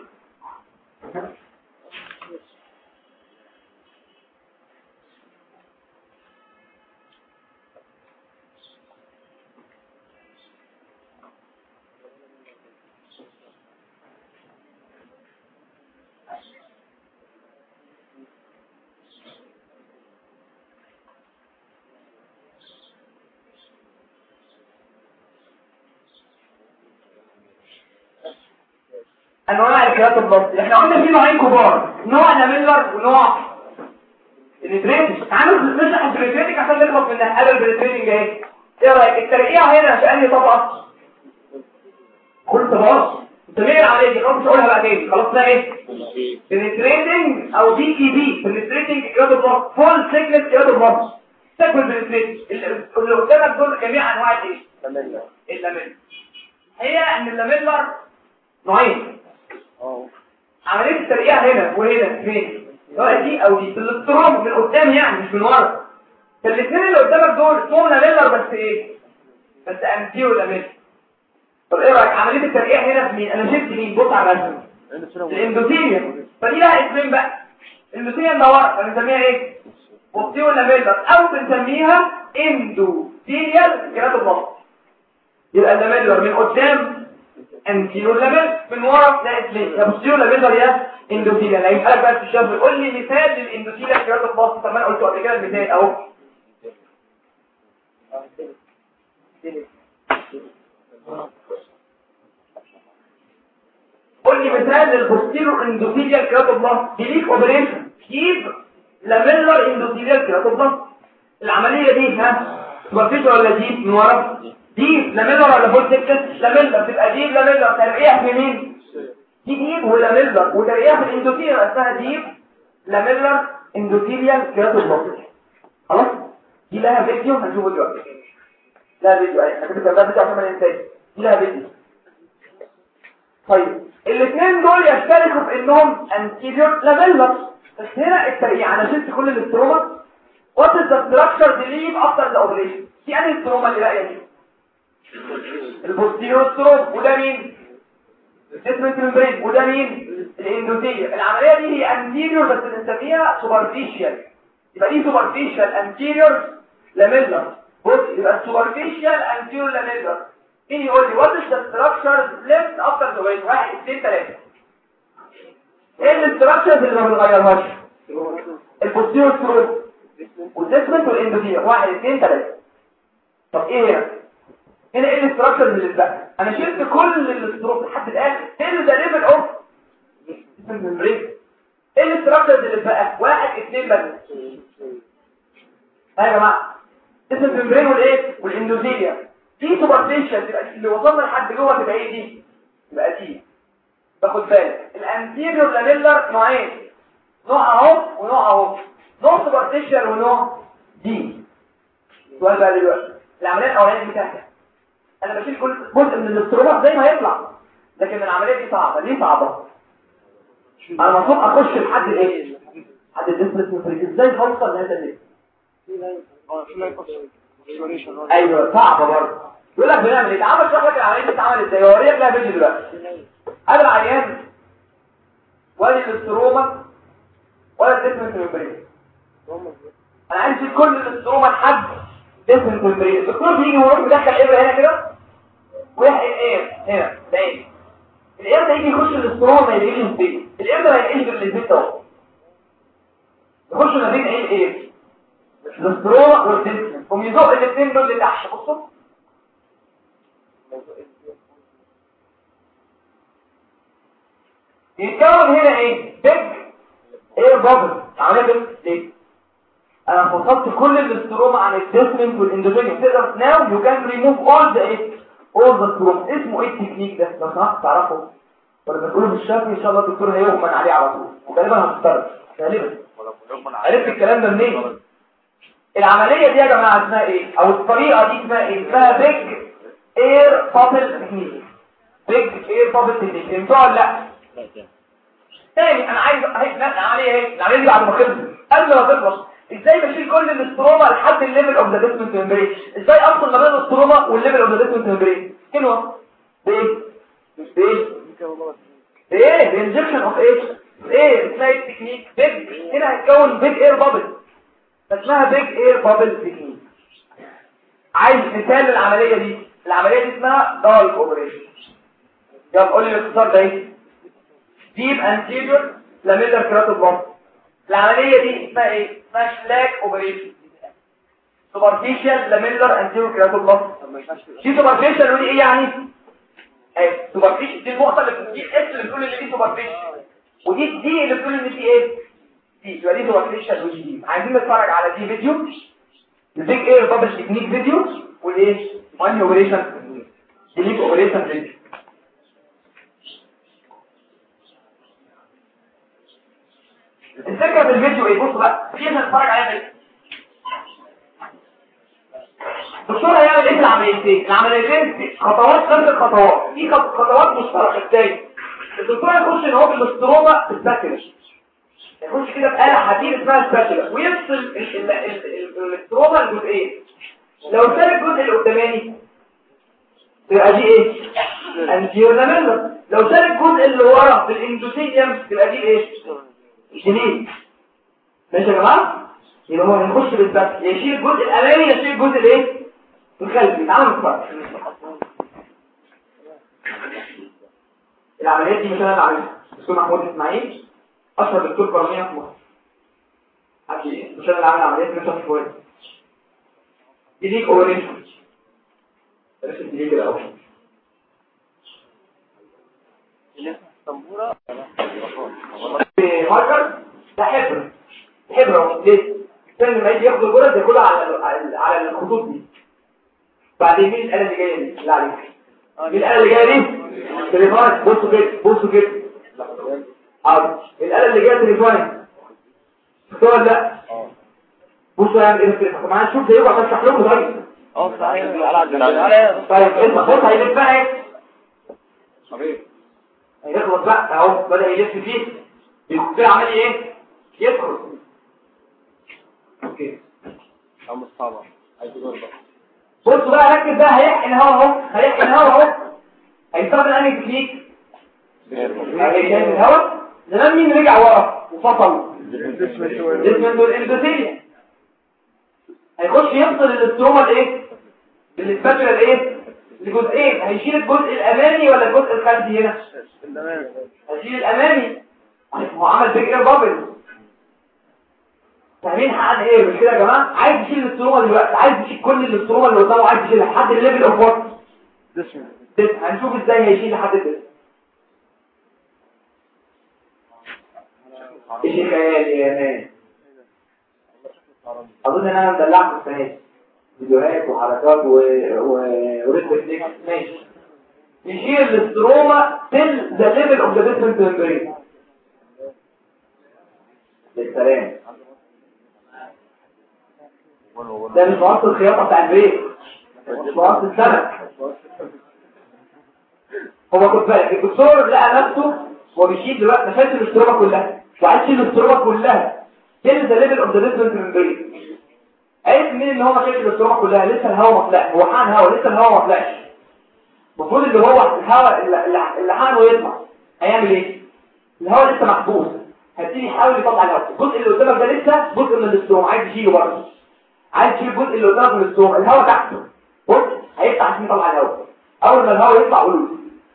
انواع الكيراتوبلاست احنا قلنا في نوعين كبار نوع لاميلر ونوع البريتنج تعالوا نشرح البريتنج عشان نخلص منها قبل البريتنج اهي ايه رايك الترقيع هنا في انهي طبقه كل طبقات تمير عليك خلاص مش هقولها بقى تاني خلاص ده ايه بنتريتنج او دي اي بي بنتريتنج ايراد بلوك فول سيكنس ايراد بلوك تاكل بنتريتنج اللي قدامك دول جميع انواع الايه اللاميلر هي ان اللاميلر نوعين اه عمليه الترقيع هنا وهنا فين سواء دي او دي في الاستروم من قدام يعني مش من ورا فالاثنين اللي قدامك دول اسمهم لاميلر بس ايه بس انتيو لاميلر طب ايه رايك عمليه الترقيع هنا في مين انا شفت مين بص على الرسم الاندوثيليوم فدي لها اسمين بقى الاندوثيليوم ده ورق فبنسميها ايه بوستيو لاميلر او بنسميها اندوثيليال كيراتوبلاست يبقى اللاميلر من قدام انتيرو لاميلر من ورا ده اسمين يا بوستيو لاميلر يا اندوثيليال لا يسالك بقى في الشاب قول لي مثال للاندوثيليال كيراتوبلاست طب ما انا قلته قبل كده المثال اهو قول لي مثال للبوستيرو اندوثيليال كيراتوبلاست ديليك اوبريشن كيف لاميلر اندوثيليال كيراتوبلاست العمليه دي ها سوبرفيشال ولا ديب من ورا ديب لاميلر ولا فول سيكتس لاميلر تبقى ديب لاميلر ترقيع في مين دي ديب ولاميلر وترقيع في الاندوثيليال اسمها ديب لاميلر اندوثيليال كيراتوبلاست خلاص دي لها فيديو هنشوفه دلوقتي لا فيديو اي انا كنت ده فيديو عشان ما ننساش دي لها فيديو طيب الاثنين دول يشتركوا في انهم anterior lamellus بس هنا الترقيع انا شلت كل الاستروما what is the structure believe after the operation في انهي استروما اللي باقيه دي البوستيريور ستروم وده مين الديسمنت ممبرين وده مين الاندوثيليا العمليه دي هي anterior بس بنسميها superficial يبقى دي superficial anterior lamellus بص يبقى superficial anterior lamellus مين يقول لي what is the structure left after the weight واحد اثنين ثلاثة ايه الستراكشرز اللي ما بنغيرهاش البوستيريور ستروم والديسمنت والاندوثيليا واحد اثنين ثلاثة طب ايه هنا هنا ايه الستراكشرز اللي اتبقى انا شلت كل الستروم لحد الان ايه ده ليفل اوف ممبرين ايه الستراكشرز اللي اتبقى واحد اثنين بس ها يا جماعه اسم الممبرين والايه والاندوثيليا في سوبرفيشال تبقى اللي وصلنا لحد جوه تبقى ايه دي تبقى دي باخد بالك الانتيريور لاميلر نوعين نوع اهو ونوع اهو نوع سوبرفيشال ونوع دي سؤال بقى دلوقتي العمليه الاولانيه بتاعتها انا بشيل كل جزء من الاستروما زي ما يطلع لكن العمليه دي صعبه ليه صعبه انا المفروض اخش لحد ايه لحد الديسبلس ازاي هوصل لهذا الليفل ايوه صعبه برضه يقول لك بنعمل ايه تعال اشرح لك العمليه بتتعمل ازاي اوريك لها فيديو دلوقتي ادي العيان وادي الاستروما ولا الديسمنت ممبرين انا عايز اشيل كل الاستروما لحد ديسمنت ممبرين الدكتور بيجي ويروح مدخل ابره هنا كده ويحقن ايه هنا ده ايه القرد يجي يخش الاستروما ما يلاقيش فين القرد ما يلاقيش غير البيت اهو يخش ما بين ايه ايه الاستروما والديسمنت هم يزق الاثنين دول لتحت بصوا يتكون هنا ايه بيج ايه بابل عمليه بيج ليه انا فصلت كل الاستروما عن الديسمنت والاندوثيليوم تقدر ناو يو كان ريموف اول ذا ايه اول ذا ستروم اسمه ايه التكنيك ده لو سمحت تعرفه ولا بتقوله بالشكل ان شاء الله الدكتور هيغمن عليه على طول وغالبا هتضطر غالبا عرفت الكلام ده منين العمليه دي يا جماعه اسمها ايه او الطريقه دي اسمها ايه اسمها بيج اير بابل تكنيك بيج اير بابل تكنيك فهمتوها ولا لا تاني انا عايز اهي العمليه ايه العمليه دي بعد ما خلصت قبل ما تخلص ازاي بشيل كل الاستروما لحد الليفل اوف ذا ديسمنت ممبرين ازاي اوصل ما بين الاستروما والليفل اوف ذا ديسمنت ممبرين كلمه بايه بايه بايه بانجكشن اوف ايه ايه اسمها ايه التكنيك بيج هنا هيتكون بيج اير بابل اسمها بيج اير بابل تكنيك عايز مثال للعمليه دي العمليه دي اسمها دال اوبريشن يلا قول لي الاختصار ده ايه ديب انتيريور لاميلر كراتوبلاست العمليه دي اسمها ايه اسمها شلاك اوبريشن سوبرفيشال لاميلر انتيريور كراتوبلاست دي سوبرفيشال ودي ايه يعني ايه سوبرفيشال دي النقطه اللي دي اس اللي بتقول ان دي سوبرفيشال ودي دي اللي بتقول ان دي ايه دي يبقى دي سوبرفيشال ودي عايزين نتفرج على دي فيديو البيج اير بابل تكنيك فيديو والايه ماني اوبريشن ديليت اوبريشن فيديو الفكره في الفيديو ايه بصوا بقى في نتفرج عليها فيديو الدكتور هيعمل ايه في العمليتين العمليتين خطوات خمس خطوات في خطوات مشتركه ازاي الدكتور هيخش ان هو بالاستروما الساكنه يخش كده بآلة حديد اسمها سباتولا ويفصل الاستروما الجزئين لو ساب الجزء اللي قداماني تبقى دي ايه انتيرناميلا لو ساب الجزء اللي ورا في الاندوثيليوم تبقى دي ايه جنين ماشي يا جماعه يبقى هو هيخش بالبس يشيل الجزء الامامي يشيل الجزء الايه الخلفي تعالوا نتفرج العمليات دي مش انا اللي عاملها دكتور محمود اسماعيل اشهر دكتور قرنيه في مصر اكيد مش انا اللي عامل عمليات مش في كويس دي ليك اورينشن بلاش دي ليك الاول طنبوره ماركر ده حبر حبر ليه استنى ما يجي ياخد الجرس ياكلها على على الخطوط دي بعدين مين الاله اللي جايه دي لا عليك مين الاله اللي جايه دي تليفون بصوا كده بصوا كده اه الاله اللي جايه تليفون شفتوها لا بصوا يعني ايه التليفون طب معانا نشوف زيكم عشان اشرح لكم طيب اه صحيح على طيب انت بص هيلف بقى ايه هيخلص بقى اهو بدا يلف فيه يبقى عمل ايه يدخل اوكي أم الصعبة عايز تجربة بصوا بقى ركز بقى هيحقن هوا اهو هيحقن هوا اهو هيستخدم انهي تكنيك هيحقن الهوا زمان مين رجع ورا وفصل جسم دول الاندوثيليا هيخش يفصل الاستروما الايه بالسباتولا الايه لجزئين هيشيل الجزء الامامي ولا الجزء الخلفي هنا هيشيل الامامي هو عمل بيج اير بابل فاهمين حقن ايه مش كده يا جماعه عايز يشيل الاستروما دلوقتي عايز يشيل كل الاستروما اللي قدامه عايز يشيلها لحد الليفل اوف وات هنشوف ازاي هيشيل لحد الدسم ايش الخيال يا مان اظن ان انا مدلعكم السنه دي فيديوهات وحركات و... و... وريد ماشي يشيل الاستروما till the level of the basement membrane للسلام ده مش مقص الخياطة بتاع البيت مش مقص السمك هو كنت بالك الدكتور لقى نفسه هو بيشيل دلوقتي مشاكل الاستروما كلها وعايز يشيل الاستروما كلها till the level of the basement membrane عرف منين ان هو مشاكل الاستروما كلها لسه الهواء ما طلعش هو حان هواء لسه الهواء ما طلعش المفروض اللي هو الهواء اللي حانه يطلع هيعمل ايه الهواء لسه محبوس هيبتدي يحاول يطلع الهواء الجزء اللي قدامك ده لسه جزء من الاستروما عايز يشيله برضه عايز يشيل الجزء اللي قدامك من الاستروما الهواء تحته بص هيفتح عشان يطلع الهواء اول ما الهواء يطلع قلوز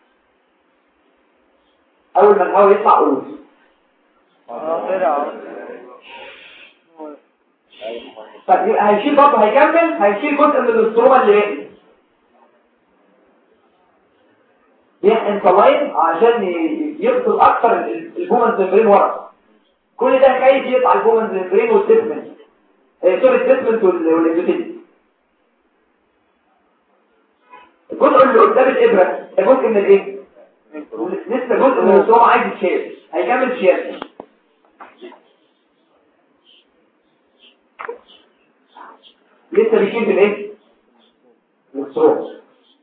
اول ما الهواء يطلع قلوز اه طلع طب يبقى هيشيل برضه هيكمل هيشيل جزء من الاستروما اللي باقي يحقن صلاين عشان يفصل اكتر البومنز ممبرين ورا كل ده كيف يقطع البومنز ممبرين والسيسمنت سوري السيسمنت والاندوتيل الجزء اللي قدام الابره ده جزء من الايه لسه جزء من الاستروما عايز يتشال هيكمل شيل لسه بيشيل في الايه الاستروما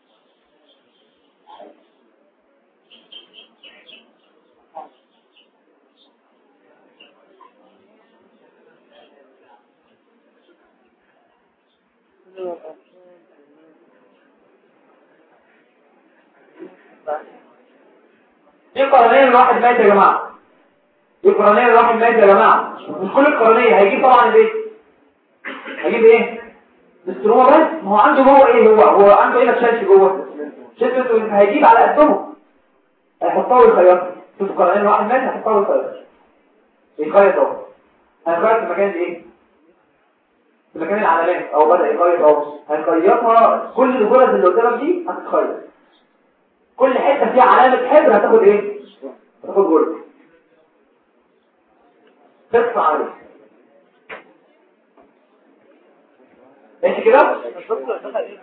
في قرنية الواحد مات يا جماعة في قرنية الواحد مات يا جماعة مش كل القرنية هيجيب طبعا الايه هيجيب ايه الاستروما بس ما هو عنده جوه ايه هو هو عنده ايه مشالش جوه شفت هيجيب على قدهم هيحطها الخياط شوف قرنية الواحد مات هيحطها الخياط يخيط اهو هيخيط في مكان ايه في مكان العلامات او بدأ يخيط اهو هيخيطها كل الغرز اللي قدامك دي هتتخيط كل حتة فيها علامة حبر هتاخد ايه هتاخد جرد تدفع عليه ماشي كده الدكتور دخل ايه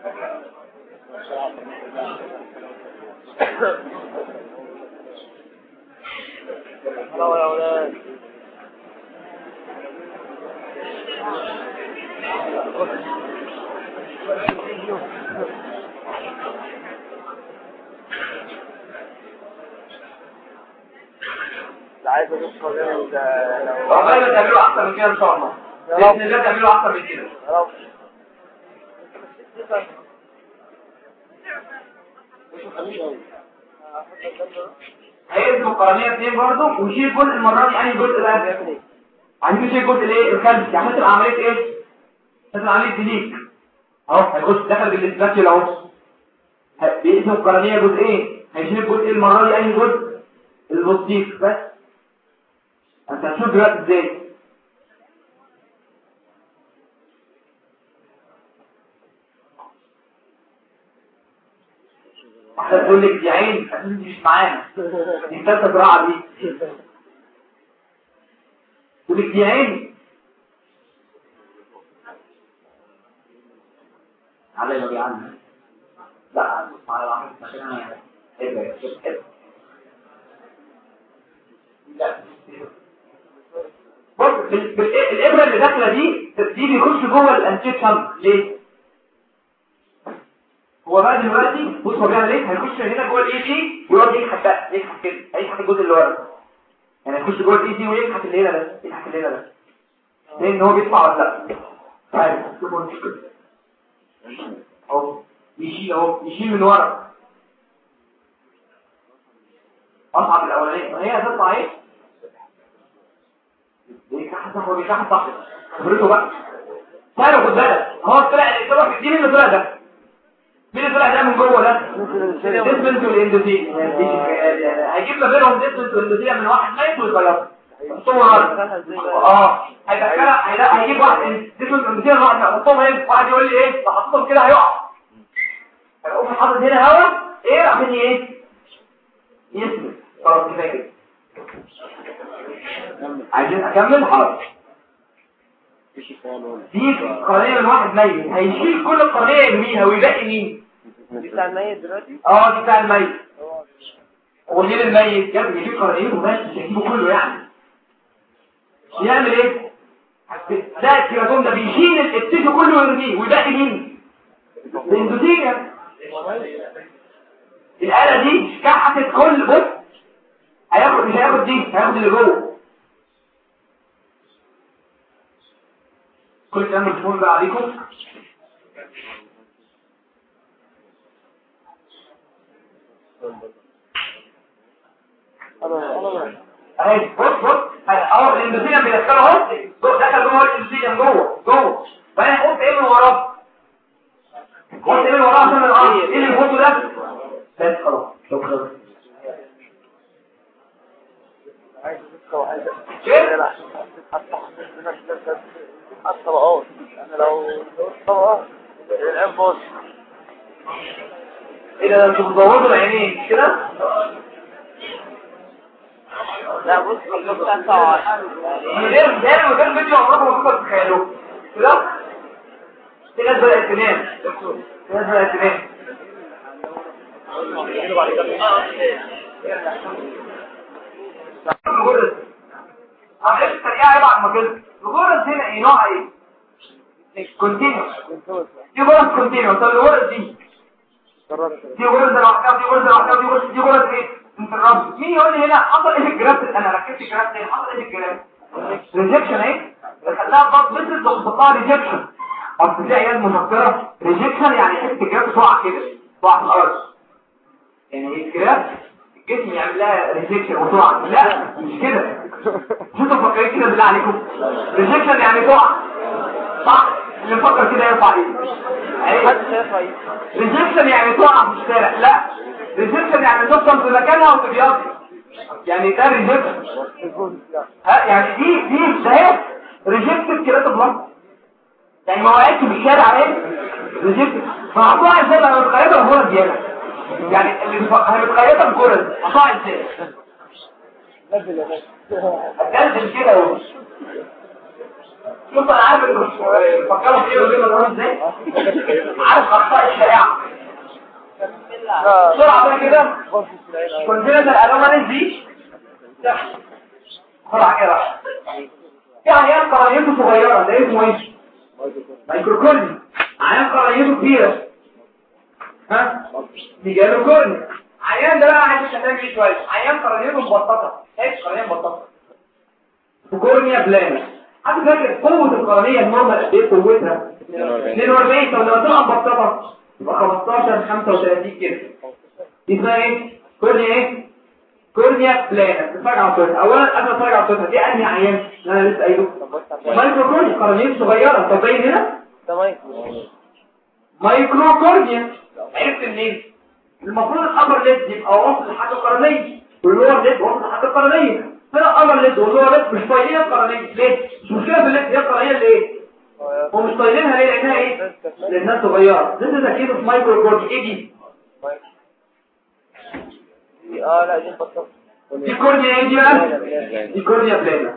هلا يا ولاد عايز ادخل لو ربنا تعملوا احسن من كده ان شاء الله باذن الله تعملوا احسن من كده هيقسم القرنيه اثنين برضه ويشيل جزء المره دي انهي جزء بقى عندي شيء جزء الايه الخلفي يعني هتبقى عمليه ايه هتبقى عمليه ديليك اهو هيخش دخل بالاسباتيول اهو ه- بيقسم القرنيه جزئين هيشيل الجزء المره دي انهي جزء البوستيف بس انت هتشوف دلوقتي ازاي واحدة تقول لك دي عين أكيد دي مش معانا دي ثالثة زراعة دي تقول لك دي عين على ما بيعلم لا على واحد عشان انا ايه ده لا بص بال- بال- الابره اللي داخله دي دي بيخش جوه الانتيك شامب ليه هو بقى دلوقتي بص هو بيعمل ايه هيخش هنا جوه الاي سي ويقعد يكحت بقى يكحت كده هيكحت الجزء اللي ورا يعني هيخش جوه الاي سي ويكحت اللي هنا ده يكحت اللي هنا ده لان هو بيطلع ولا لا طيب شوفوا انتوا كده اهو يشيل اهو يشيل من ورا اصعب الاولانيه هي هتطلع ايه بيكحت هو بيكحت صح خبرته بقى تعالوا خد بالك هو طلع الاجابه في الدين اللي طلع ده مين اللي طلع ده من جوه ده ديسمنت والاندوثيل هيجيب ما بينهم ديسمنت والاندوثيل من واحد ميت ويغيره صور اه هيدخلها هيدا- هيجيب واحد ديسمنت والاندوثيل واحد يحطهم هنا واحد يقول لي ايه بحطهم كده هيقع هيقوم حاطط هنا هوا ايه عشان ايه يسمن خلاص كفايه كده عايزين اكمل حاضر دي قرنيه من واحد ميت هيشيل كل القرنيه يرميها ويبقي مين دي بتاع الميت دلوقتي اه دي بتاع الميت ومين الميت جاب يجيب قرنيه وبس مش هيجيبه كله يعني يعمل ايه ده الكيراتون ده بيشيل التيشو كله ويرميه ويبقي مين الاندوثيليا الآلة دي كحتت كل بص هياخد مش هياخد دي هياخد اللي جوه كل الكلام مفهوم بقى عليكم اهي بص بص اهو الاندوثيليوم بيدخله اهو جوه- دخل جوه الاندوثيليوم جوه جوه فانا قلت ايه من وراه قلت ايه من وراه عشان الارض ايه اللي بيحطه ده بس خلاص شكرا كده الطبقات انا لو طبقة الان بص ايه ده انتوا بتدوروا العينين مش كده لا بص بتاع ساعة من غير ده من غير فيديو عمركم ما كنتوا تتخيلوه كده في ناس بدأت تنام في ناس بدأت تنام الغرز عملت الترقيع يبعت ما كده الغرز هنا ايه نوعها ايه كونتينوس دي غرز كونتينوس طب الغرز دي دي غرز لوحدها دي غرز لوحدها دي غرز دي غرز ايه انت الرب مين يقول لي هنا حصل ايه في الجراف انا ركبت الجراف ده حصل ايه في الجراف ريجكشن ايه دخلها ضغط مثل ضغطها ريجكشن اصل دي عيال مفكره ريجكشن يعني حته الجراف تقع كده تقع في الارض يعني الجراف الجسم يعمل لها ريجكشن وتقع لا مش كده مش انتوا مفكرين كده بالله عليكم ريجكشن يعني تقع صح اللي مفكر كده يرفع ايده حد شايف ايه ريجكشن يعني تقع في الشارع لا ريجكشن يعني تفضل في مكانها وتبيض يعني ده ريجكشن ها يعني دي دي ده هي ريجكتد كده بلس يعني ما وقعتش في الشارع ايه ريجكتد ما هتقع ازاي لما متخيطه بكره زياده يعني اللي متخيطه بكره هتقع ازاي اتكلم كده اهو شوف انا عارف انه فكروا في ايه وجيبوا ده ازاي عارف اخطاء الشريعه بسرعه بقى كده كونجنتال الانوماليز دي بسرعه كده في عيان قرنيته صغيره ده اسمه ايه مايكروكورني عيان قرنيته كبيره ها ميجالوكورني عيان ده بقى عايز تهتم بيه شويه عيان قرنيته مبططه ايه قرنيه مبططه كورنيا بلانا حد فاكر قوه القرنيه النورمال قد ايه قوتها 42 طب لو طلع مبططه يبقى 15 35 كده دي اسمها ايه كورنيا ايه كورنيا بلانا تتفرج على صوتها اولا قبل ما اتفرج على صوتها دي انهي عيان اللي انا لسه قايله مايكرو كورنيا قرنيه صغيره طب باين هنا تمام مايكرو كورنيا عرفت منين المفروض الابر ليد يبقى واصل لحد القرنيه واللور ليد واصل لحد القرنيه هنا الابر ليد واللور ليد مش طايلين القرنيه ليه مش مشكله في الليد هي القرنيه اللي ايه هو مش طايلينها ليه لانها ايه لانها صغيره ده ده كده في مايكرو كورنيا ايه دي اه لا دي بطل دي كورنيا ايه دي بقى دي كورنيا بلانا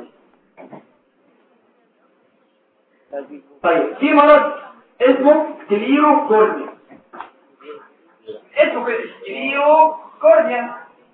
طيب في مرض اسمه سكليرو كورنيا اسمه كده سكليرو كورنيا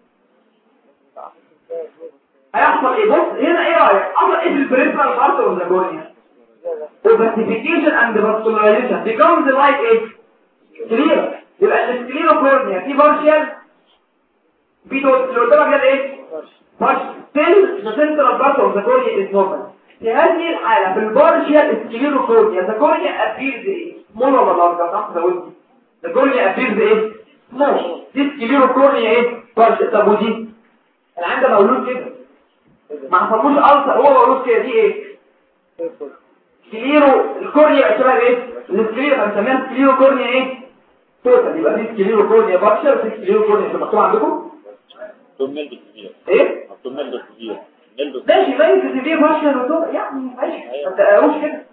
هيحصل ايه بص هنا ايه رايك حصل ايه في البريفرال بارت اوف ذا كورنيا opacification and vascularization becomes like ايه سكليرو يبقى السكليرو كورنيا في بارشال في دوت اللي قدامك ده ايه بارشال still the central part of the cornea is normal في هذه الحالة في البارشيال سكليروكورنيا the cornea appears ايه small ولا large صح زودني the cornea appears ايه small دي سكليروكورنيا ايه بارشيال طب ودي انا عندي مولود كده ما حصلوش ألسر هو مولود كده دي ايه سكليرو الكورنيا شبه ايه السكليرو هنسميها سكليروكورنيا ايه توتال يبقى دي سكليروكورنيا بارشيال في سكليروكورنيا اللي مكتوب عندكم مكتوب كبير ايه مكتوب ملبس كبير ملبس ماشي باين في دي بارشيال وتوتال يعني ماشي ما تقراوش كده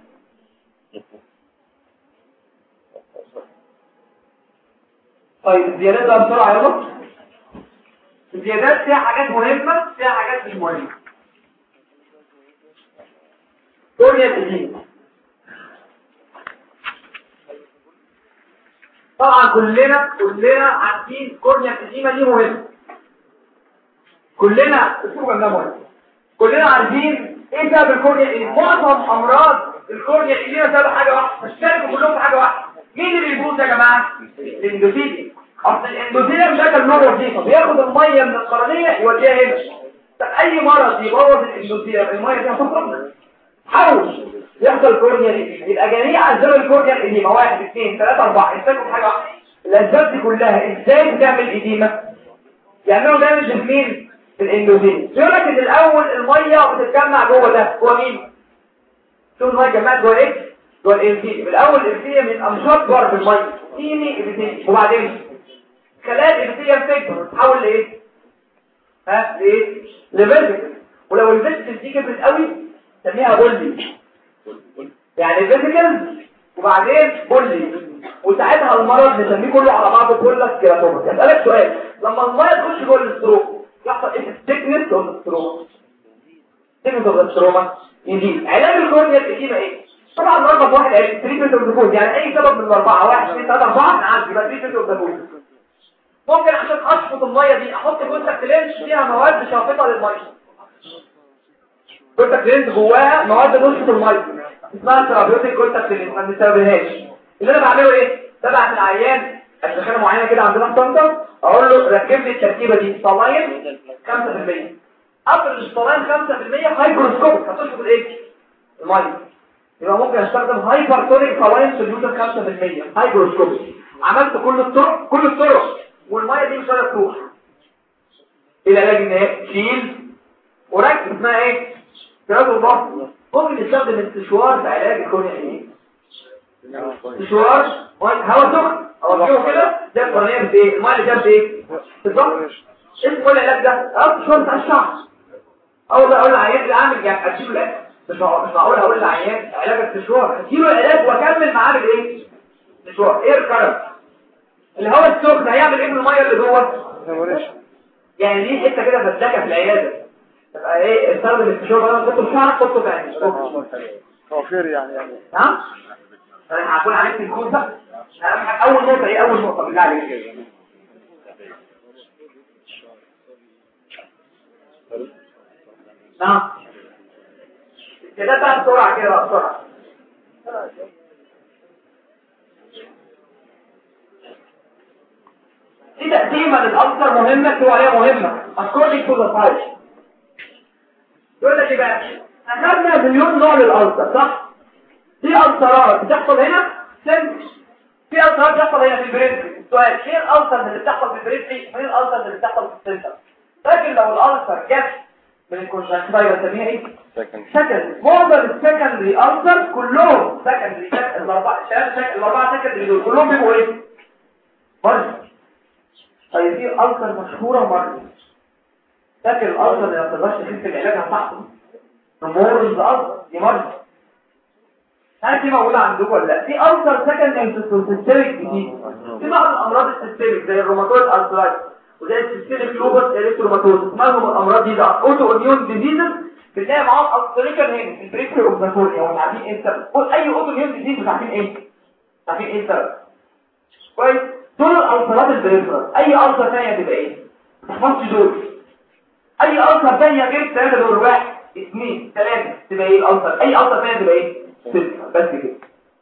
طيب الزيادات بقى بسرعة يلا الزيادات فيها حاجات مهمة فيها حاجات مش مهمة كورنيا الإديمة طبعا كلنا كلنا عارفين كورنيا الإديمة دي مهمة كلنا اسمه ده مهم كلنا عارفين ايه سبب الكورنيا الإديمة معظم أمراض الكورنيا الإديمة سبب حاجة واحدة فاشتركوا كلهم في حاجة واحدة مين اللي بيبوظ يا جماعة؟ الاندوثيليا اصل الاندوثيليا بشكل نوع وظيفه بياخد الميه من القرنيه يوديها هنا طب اي مرض يبوظ الاندوثيليا الميه دي هتخرج حاول يحصل كورنيا دي يبقى جميع اسباب الكورنيا الاديمه واحد اثنين ثلاثه اربعه يمسكوا في حاجه واحده الاسباب دي كلها ازاي بتعمل اديمه يعملوا دامج في مين في الاندوثيليا بيقول لك ان الاول الميه بتتجمع جوه ده هو مين شوف الميه اتجمعت جوه ايه جوه الانسيليا الاول الانسيليا من انشاط جوه في الميه تيني ابيثيليا وبعدين خلايا الابيثيليا بتكبر تتحول لايه ها لايه لفيزيكال ولو الفيزيكال دي كبرت قوي نسميها بولي يعني فيزيكال وبعدين بولي وساعتها المرض نسميه كله على بعضه كله كيراتوما اسالك سؤال لما الميه تخش جوه الاستروك يحصل ايه التكنس اوف الاستروك تكنس اوف الاستروما يجي علاج الكورنيا القديمه ايه طبعا نربط واحد قال تريتمنت اوف ذا يعني اي سبب من الاربعه واحد اثنين ثلاثه اربعه نعالج يبقى تريتمنت اوف ذا ممكن عشان اشفط الميه دي احط كونتاكت لينس فيها مواد شافطه للميه كونتاكت لينس جواها مواد تشفط الميه اسمها ثيرابيوتيك كونتاكت لينس ما بنستخدمهاش اللي انا بعمله ايه ببعت العيان ادخله معينه كده عندنا في طنطا اقول له ركب لي التركيبه دي صلاين 5% قبل الصلاين 5% هايبروسكوب هتشفط الايه الميه يبقى ممكن استخدم هايبرتونيك صلاين سوليوشن 5% هايبروسكوب عملت كل الطرق كل الطرق والميه دي مش قادره تروح العلاج النهائي شيل وركز اسمها ايه ثلاثة الضغط ممكن تستخدم السشوار في علاج الكورنيا ايه سشوار هواء سخن او الجو كده ده القرنيه بت ايه الميه اللي جنب ايه بالظبط اسمه العلاج ده اه سشوار بتاع الشعر اول اقول للعيان اللي عامل يعني اديله العلاج مش معقول مش معقول اقول للعيان علاج السشوار اديله العلاج واكمل معاه بالايه سشوار ايه الكرم الهواء السخن هيعمل ايه بالميه اللي جوه يعني دي حته كده فسلكه في العياده يبقى ايه استخدم الفشور بدل ما تحطه في شعرك حطه في عينك هو خير يعني يعني نعم انا هكون عملت الكود ده أهم حاجة- اول نقطه ايه اول نقطه بالله عليك نعم كده بقى بسرعه كده بقى بسرعه دي تقسيمه للأكثر مهمه تقول عليها مهمه according to the size يقول لك ايه بقى اخذنا مليون نوع للألسر صح في ألسرات بتحصل هنا سن في ألسرات بتحصل هنا في البريفري السؤال فين الألسر اللي بتحصل في البريفري وفين الألسر اللي بتحصل في السنتر لكن لو الألسر جت من الكونجكتيفا بنسميها ايه سكندري معظم السكندري ألسر كلهم سكندري الأربعة الشباب سك- الأربعة سكندري دول كلهم بيبقوا ايه مرض طيب في ألسر مشهورة مرض فاكر الألسر اللي ما بتقدرش تحس العلاج بتاعته رمورز ألسر دي مرض هل دي موجودة عندكم ولا لا في ألسر سكندري سيستميك جديد في بعض الأمراض السيستميك زي الروماتويد ألسرايتس وزي السيستميك لوبس الكتروماتوز مالهم الأمراض دي بقى أوتو إميون ديزيزز بتلاقي معاهم ألسريكال هنا في البريكتور أوبناتوريا ومش عارفين إيه السبب أي أوتو إميون ديزيز مش عارفين إيه مش عارفين إيه السبب كويس دول الألسرات البريفرال أي ألسر ثانية تبقى إيه؟ ما تحفظش دول أي ألسر ثانية غير الثلاثة دول واحد اثنين ثلاثة تبقى إيه الألسر أي ألسر ثانية تبقى إيه؟ ستة بس كده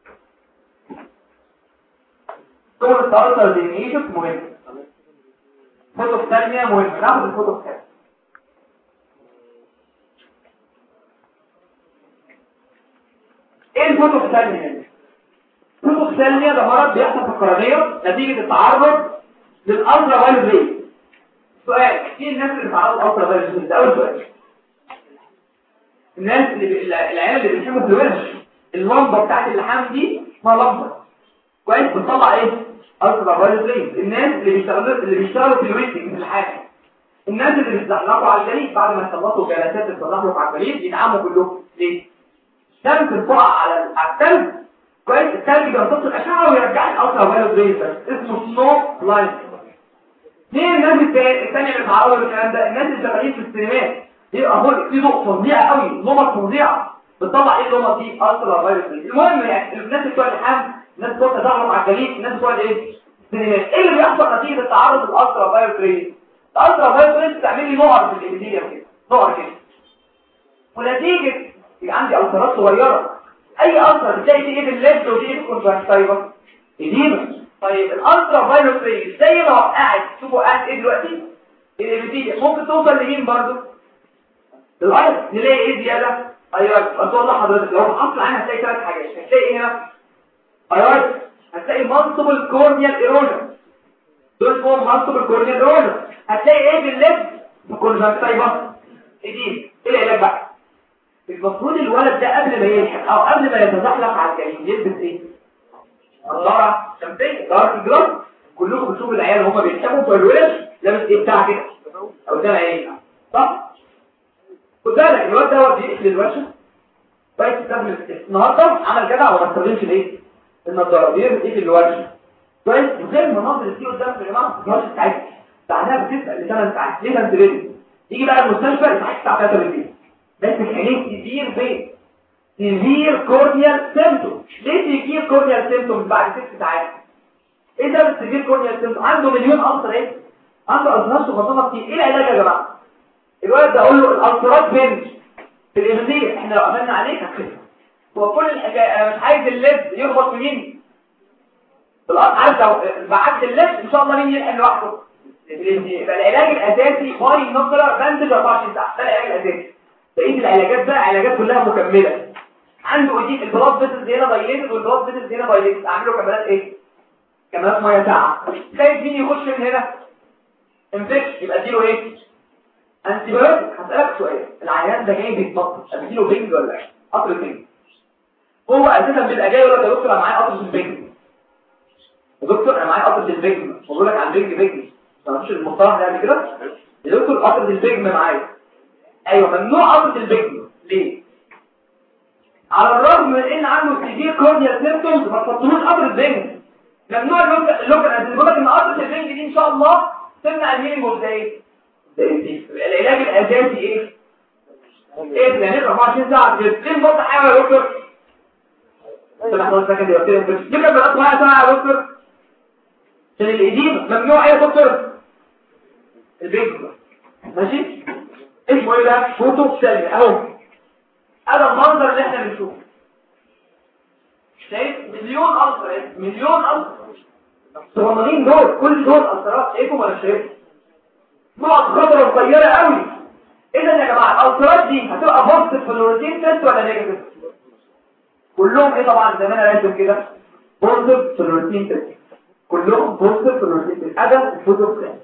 دول الألسر دينيشن مهم الخطوة الثانية مهمة ناخد الخطوة الثانية ايه الخطوة الثانية هنا؟ الخطوة الثانية ده مرض بيحصل في القرنية نتيجة التعرض للألترا فايلوت ريز سؤال ايه الناس اللي بيتعرضوا للألترا فايلوت ريز ده أول سؤال الناس اللي بي... العيال اللي بيحبوا في الورش اللمبة بتاعت اللحام دي اسمها لمبة كويس بتطلع ايه؟ ألترا فايلوت ريز الناس اللي بيشتغلوا اللي بيشتغلوا في الويتنج في الحاجة الناس اللي بيتزحلقوا على الجليد بعد ما يخلصوا جلسات التزحلق على الجليد يتعاموا كلهم ليه؟ الشمس بتقع على على الثلج كويس الثلج بيمتص الاشعه ويرجع الالترا فايولت ريز بس اسمه سنو لايت ليه الناس التا- الثانيه اللي بتتعرض للكلام ده الناس اللي شغالين في السينمات يبقى هو في ضوء فظيع قوي نمط فظيعه بتطلع ايه النمط دي الترا فايولت ريز المهم يعني الناس بتوع اللحام الناس بتوع التزحلق على الجليد الناس بتوع الايه السينمات ايه اللي بيحصل نتيجه التعرض للالترا فايولت ريز الالترا فايولت ريز بتعمل لي نقر في الابيثيليوم كده نقر كده ونتيجه يبقى عندي ألسرات صغيرة أي ألسر بتلاقي فيه إيه في الليد وفيه إيه في الكونجكتيفا إديمة طيب الألترا فايروس ريز زي ما هو قاعد شوفوا قاعد إيه دلوقتي الإبيثيليوم ممكن توصل لمين برضه للأيض نلاقي إيه زيادة أيوة أقول الله حضرتك لو حصل عنها هتلاقي ثلاث حاجات هتلاقي إيه هنا أيوة هتلاقي مالتيبل كورنيال إيروجن دول اسمهم مالتيبل كورنيال إيروجن هتلاقي إيه في الليد في الكونجكتيفا إديمة إيه العلاج بقى المفروض الولد ده قبل ما يلحق او قبل ما يتزحلق على الجليد يلبس ايه نظاره شمسيه دارك جلاس كلكم بتشوفوا العيال هما بيكتبوا في الولد لابس ايه بتاع كده قدام عينيه صح خد بالك الواد ده بيقفل الورشه كويس استخدم النهارده عمل كده وما استخدمش الايه النظاره بيقفل ايه في الورشه كويس وزي المناظر اللي بتيجي قدامك يا جماعه الورشه بتاعتك بعدها بتسال لثمان ساعات ليه انت ريدي يجي بقى المستشفى يصحى الساعه 3 بالليل بس عينيك سيفير فين سيفير كورنيال سيمتوم ليه سيفير كورنيال سيمتوم بعد ست ساعات ايه ده السيفير كورنيال سيمتوم عنده مليون ألسر ايه عنده ألسرات خطوطة كتير ايه العلاج يا جماعه الولد ده اقول له الألسرات فين في الإبدية احنا لو قفلنا عليك هتخف هو كل الحكاية انا مش عايز اللب يخبط في مين في الأرض عارف لو بعت اللب ان شاء الله مين يلحق لوحده يبقى العلاج الاساسي باي نظره باندج 24 ساعه ده العلاج الاساسي بقيه العلاجات بقى علاجات كلها مكمله عنده دي البلاد فيسلز هنا دايليتد والبلاد فيسلز هنا دايليتد اعمل له كمالات ايه كمالات ميه ساقعه خايف مين يخش من هنا انفكشن يبقى اديله ايه انتي بايوتيك هسالك سؤال العيان ده جاي بيتنطط اديله بنج ولا ايه قطر بنج هو اساسا بيبقى جاي يقول لك يا دكتور انا معايا قطر البنج يا دكتور انا معايا قطر البنج بقول لك على البنج بنج ما تعرفش المصطلح ده قبل كده يا دكتور قطر البنج معايا ايوه ممنوع قطر البنج ليه على الرغم من ان عنده سيفير كورنيال سيمبتومز ما تحطلوش قطر البنج ممنوع اللوكال انت بقول لك ان قطره البنج دي ان شاء الله تمنع المينيموم ده ايه العلاج الاساسي ايه ايه يعني 24 ساعه ليه نبص حاجه يا دكتور انت لحظه سكند يا دكتور ليه كان بنقطع حاجه ساعه يا دكتور عشان الاديمه ممنوع ايه يا دكتور البيج ماشي اسمه ايه ده فوتو سيلفي اهو هذا المنظر اللي احنا بنشوفه شايف مليون ألتر مليون ألتر الصغنانين دول كل دول ألترات شايفهم ولا شايفهم نقط خضرة صغيرة قوي اذا يا جماعة الألترات دي هتبقى بوزيتيف في الروتين تيست ولا نيجاتيف كلهم ايه طبعا زي ما انا راسم كده بوزيتيف في الروتين تيست كلهم بوزيتيف في الروتين تيست هذا الفوتو سيلفي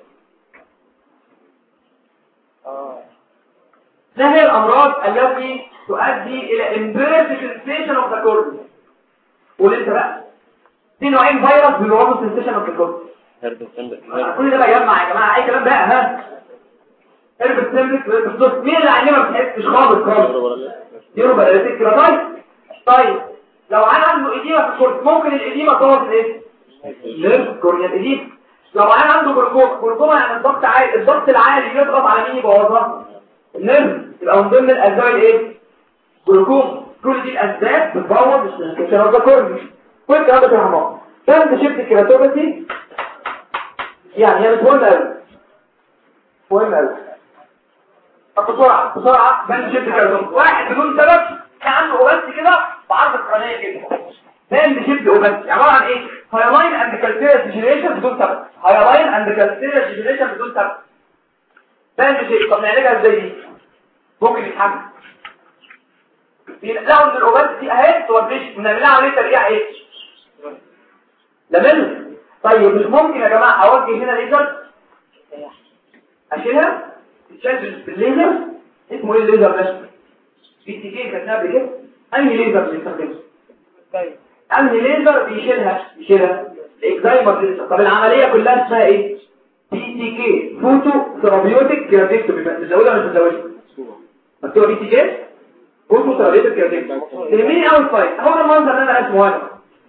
ما هي الأمراض التي تؤدي إلى imperfect sensation of the cornea قول انت بقى في نوعين فيروس بيبوظوا sensation of the cornea كل ده بقى يجمع يا جماعة أي كلام بقى ها هربت سيمبلك بالصوت مين اللي علمها ما بتحسش خالص خالص يورو بقى كده طيب طيب لو انا عنده إديمة في الكورت ممكن الإديمة تبوظ ايه؟ نيرف كورنيا الإديمة لو انا عنده جلوكوما جلوكوما يعني الضغط عالي الضغط العالي يضغط على مين يبوظها النيرف يبقى من ضمن الاسباب الايه جلوكوما كل دي الاسباب بتبوظ السنسيشن اوف ذا كورنيا كل الكلام ده في الحمام كانت شفت الكيراتوباثي يعني هي مش مهمه قوي مهمه قوي طب بسرعه بسرعه بان شفت الكيراتوباثي واحد بدون سبب كان عنده اوباستي كده بعرض القرنيه كده بان شفت اوباستي عباره عن ايه هايلاين اند كالسيريس ديجنريشن بدون سبب هايلاين اند كالسيريس ديجنريشن بدون سبب بان شفت طب نعالجها ازاي دي ممكن يتحمل يلاقوا ان الاوباستي دي اهي توريش بنعملها عمليه ترقيع ايه لمنه طيب مش ممكن يا جماعه اوجه هنا ليزر اشيلها تتشال بالليزر اسمه ايه الليزر ده بي تي كي كتبناها قبل كده انهي ليزر بنستخدمه انهي ليزر بيشيلها يشيلها الاكزايمر ليزر طب العمليه كلها اسمها ايه بي تي كي فوتو ثيرابيوتيك كيراتيكتومي مزوده ولا مش مزوده مكتوبه بي تي كي فوتو ثيرابيوتيك كيراتيكتومي تهمني قوي الفايت هو ده المنظر اللي انا رسمه هنا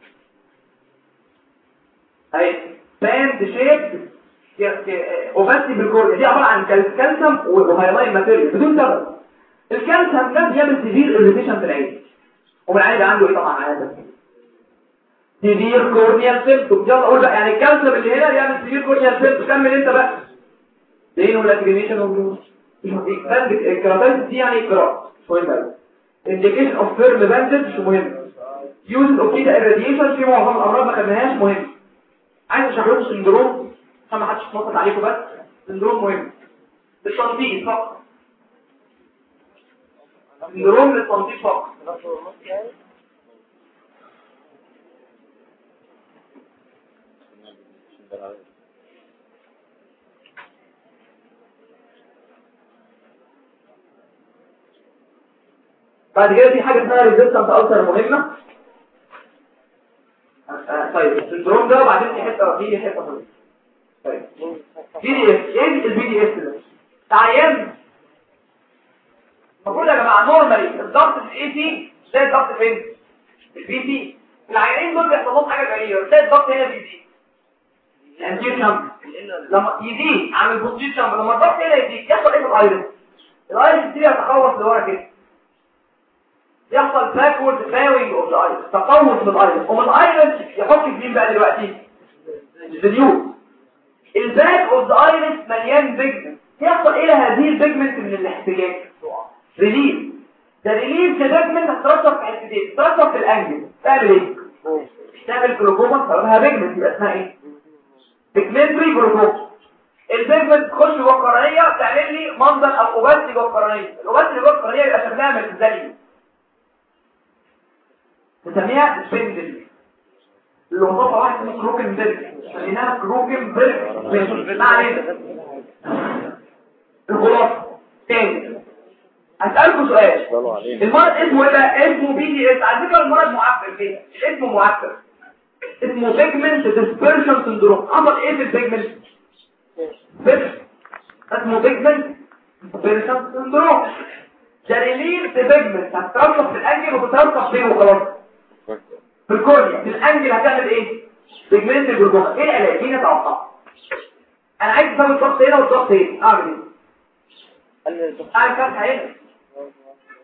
اهي باند شيب اوفاسي بالكورنيا دي عباره عن كالسيوم وهايلاين ماتيريال بدون سبب الكالسيوم ده بيعمل سيفير اريتيشن في العين والعين ده عنده ايه طبعا عاده سيفير كورنيال سيمتوم يلا قول بقى يعني الكالسيوم اللي هنا بيعمل سيفير كورنيال سيمتوم كمل انت بقى لين ولا كريميشن وبلوز الكراتايتس دي يعني قراءه مش مهم قوي indication of firm bandage مش مهم use of beta irradiation في معظم الامراض ما خدناهاش مهم عايز اشرح لكم سندروم عشان ما حدش يتنطط عليكم بس سندروم مهم للتنطيط فقط سندروم للتنطيط فقط بعد كده في حاجه اسمها ريزيستنس التر مهمه آه، طيب السندروم ده وبعدين في حته في حته مهمه طيب بي دي اف ايه البي دي اف ده تعين المفروض يا جماعه نورمالي الضغط في الاي سي زي الضغط فين البي سي العيانين دول بيحصل لهم حاجه غريبه زي الضغط هنا بيزيد الانجيشن لما يزيد عن البوزيشن لما الضغط هنا يزيد يحصل ايه في الايرس الايرس دي يتخوف لورا كده يحصل باكورد باوينج اوف ذا ايرس تقوس في الايرس ومن الايرس يحط في مين بقى دلوقتي الفيديو الباك اوف ذا ايرس مليان بيجمنت يحصل ايه هذه البيجمنت من الاحتياج ريليف ده ريليف بيجمنت هتترسب في حتتين تترسب في الانجل تعمل ايه تعمل جلوكوما سببها بيجمنت يبقى اسمها ايه بيجمنتري جلوكوما البيجمنت تخش جوه القرنيه تعمل لي منظر او اوباسيتي جوه القرنيه الاوباسيتي جوه القرنيه يبقى شكلها مرتزلي نسميها سبندل اللي وظيفه واحد اسمه كروكن بيرج سميناها كروكن بيرج ما علينا الخلاصه تاني هسألكم سؤال المرض اسمه ايه بقى اسمه بي دي اس على فكره المرض معبر فين اسمه معبر اسمه بيجمنت ديسبرشن سندروم حصل ايه في البيجمنت اسمه بيجمنت ديسبرشن سندروم ده ريليف بيجمنت هتترسب في الانجل وتترسب فين وخلاص في الكورنيا في الانجل هتعمل ايه بيجمنت الجلوكوما ايه العلاج مين يتوقع انا عايز اسوي الضغط هنا والضغط هنا اعمل ايه اعمل فتحه هنا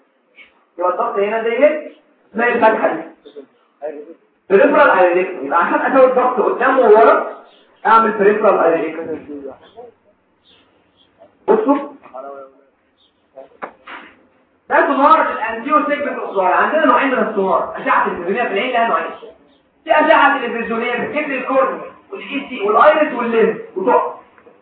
يبقى الضغط هنا زي ايه اسمها الفتحه دي بريفرال ايريك يبقى عشان اسوي الضغط قدام وورا اعمل بريفرال ايريك بصوا ده سونار الانتيو سيجمنت الصغير عندنا نوعين من السونار اشعه التلفزيونيه في العين لها نوعين في اشعه تلفزيونيه بتكتب الكورن والاي سي والايرس واللينز وتقع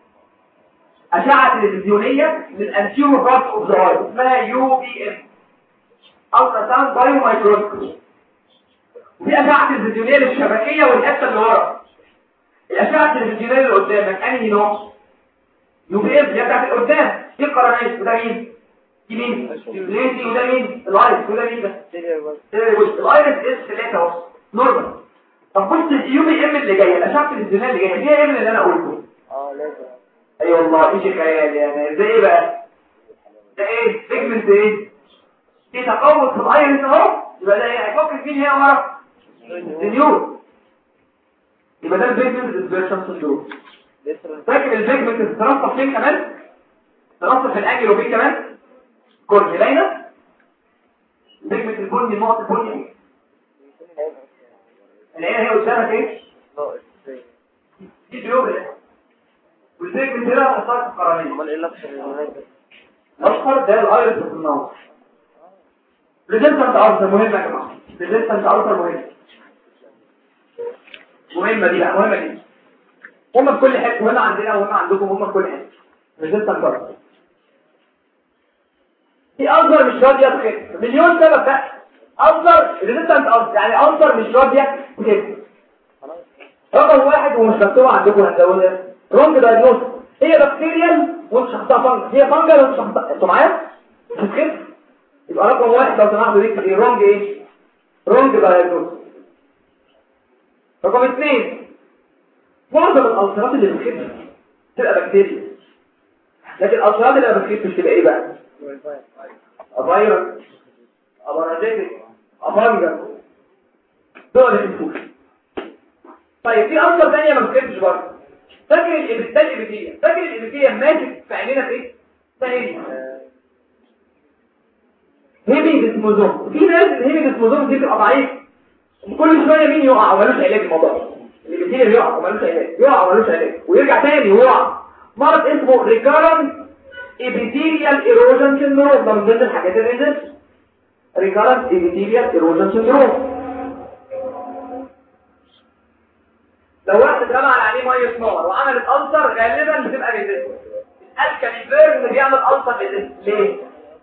اشعه تلفزيونيه للانتيو بارت اوف ذا اي اسمها يو بي ام الترا ساوند بايو مايكروسكوب وفي اشعه تلفزيونيه للشبكيه والحته اللي ورا الاشعه التلفزيونيه اللي قدامك انهي نوع يو بي ام اللي هي بتاعت القدام دي القرنيه وده مين دي مين ليزي وده مين الايرس وده مين ده الايرس اس 3 اهو نورمال طب بص اليو بي ام اللي جايه الاشعه التلفزيونيه اللي جايه فيها ايه من اللي انا قلته اه لازم اي والله ايش خيال يعني زي ايه بقى ده ايه سيجمنت ايه في تقوس في الايرس اهو يبقى ده ايه هيفكر فين هي ورا النيور يبقى ده البيجمنت ديسبيرشن سندروم فاكر البيجمنت اترصف فين كمان اترصف في الانجل وفين كمان كورني باينه البيجمنت البني النقط البني العين هي قدامك ايه دي جيوب والبيجمنت هنا اثار القرنيه امال ايه الاكثر المناسب الاصفر ده الايرس في النار ريزيستنت ارثر مهمه يا جماعه ريزيستنت ارثر مهمه مهمه دي بقى مهمه دي هم في كل حته وهنا عندنا وهم عندكم هم في كل حته ريزيستنت ارثر في انظر مش راضيه تخف مليون سبب بقى انظر ريزيستنت ارثر يعني انظر مش راضيه تخف رقم واحد ومش مكتوبه عندكم هتزودها رونج دايجنوز هي بكتيريال وانت شخصها فانجل هي فانجل وانت شخصها انتوا معايا مش هتخف يبقى رقم واحد لو سمحتوا دي ايه رونج ايه رونج دايجنوز رقم اثنين معظم الالسرات اللي بتخف تبقى بكتيريا لكن الالسرات اللي ما بتخفش تبقى ايه بقى افايروس ابارازيتك افانجل دول الانفوش طيب في أنظر ثانية ما بتكتبش برضه فاكر الإبتال الإبتية فاكر الإبتية ماسك في عينينا في إيه؟ ثاني هيمي ديسموزوم في ناس الهيمي ديسموزوم دي بتبقى ضعيف كل شوية مين يقع ومالوش علاج الموضوع الإبتية بيقع ومالوش علاج يقع ومالوش علاج ويرجع تاني ويقع مرض اسمه ريكارنت ابيثيليال ايروجن سيندروم ده من ضمن الحاجات اللي نزلت ريكارنت ابيثيليال ايروجن سيندروم لو واحد اترمى على عينيه ميه نار وعملت ألسر غالبا بتبقى ريزيست الكاليبرن بيعمل ألسر ريزيست ليه؟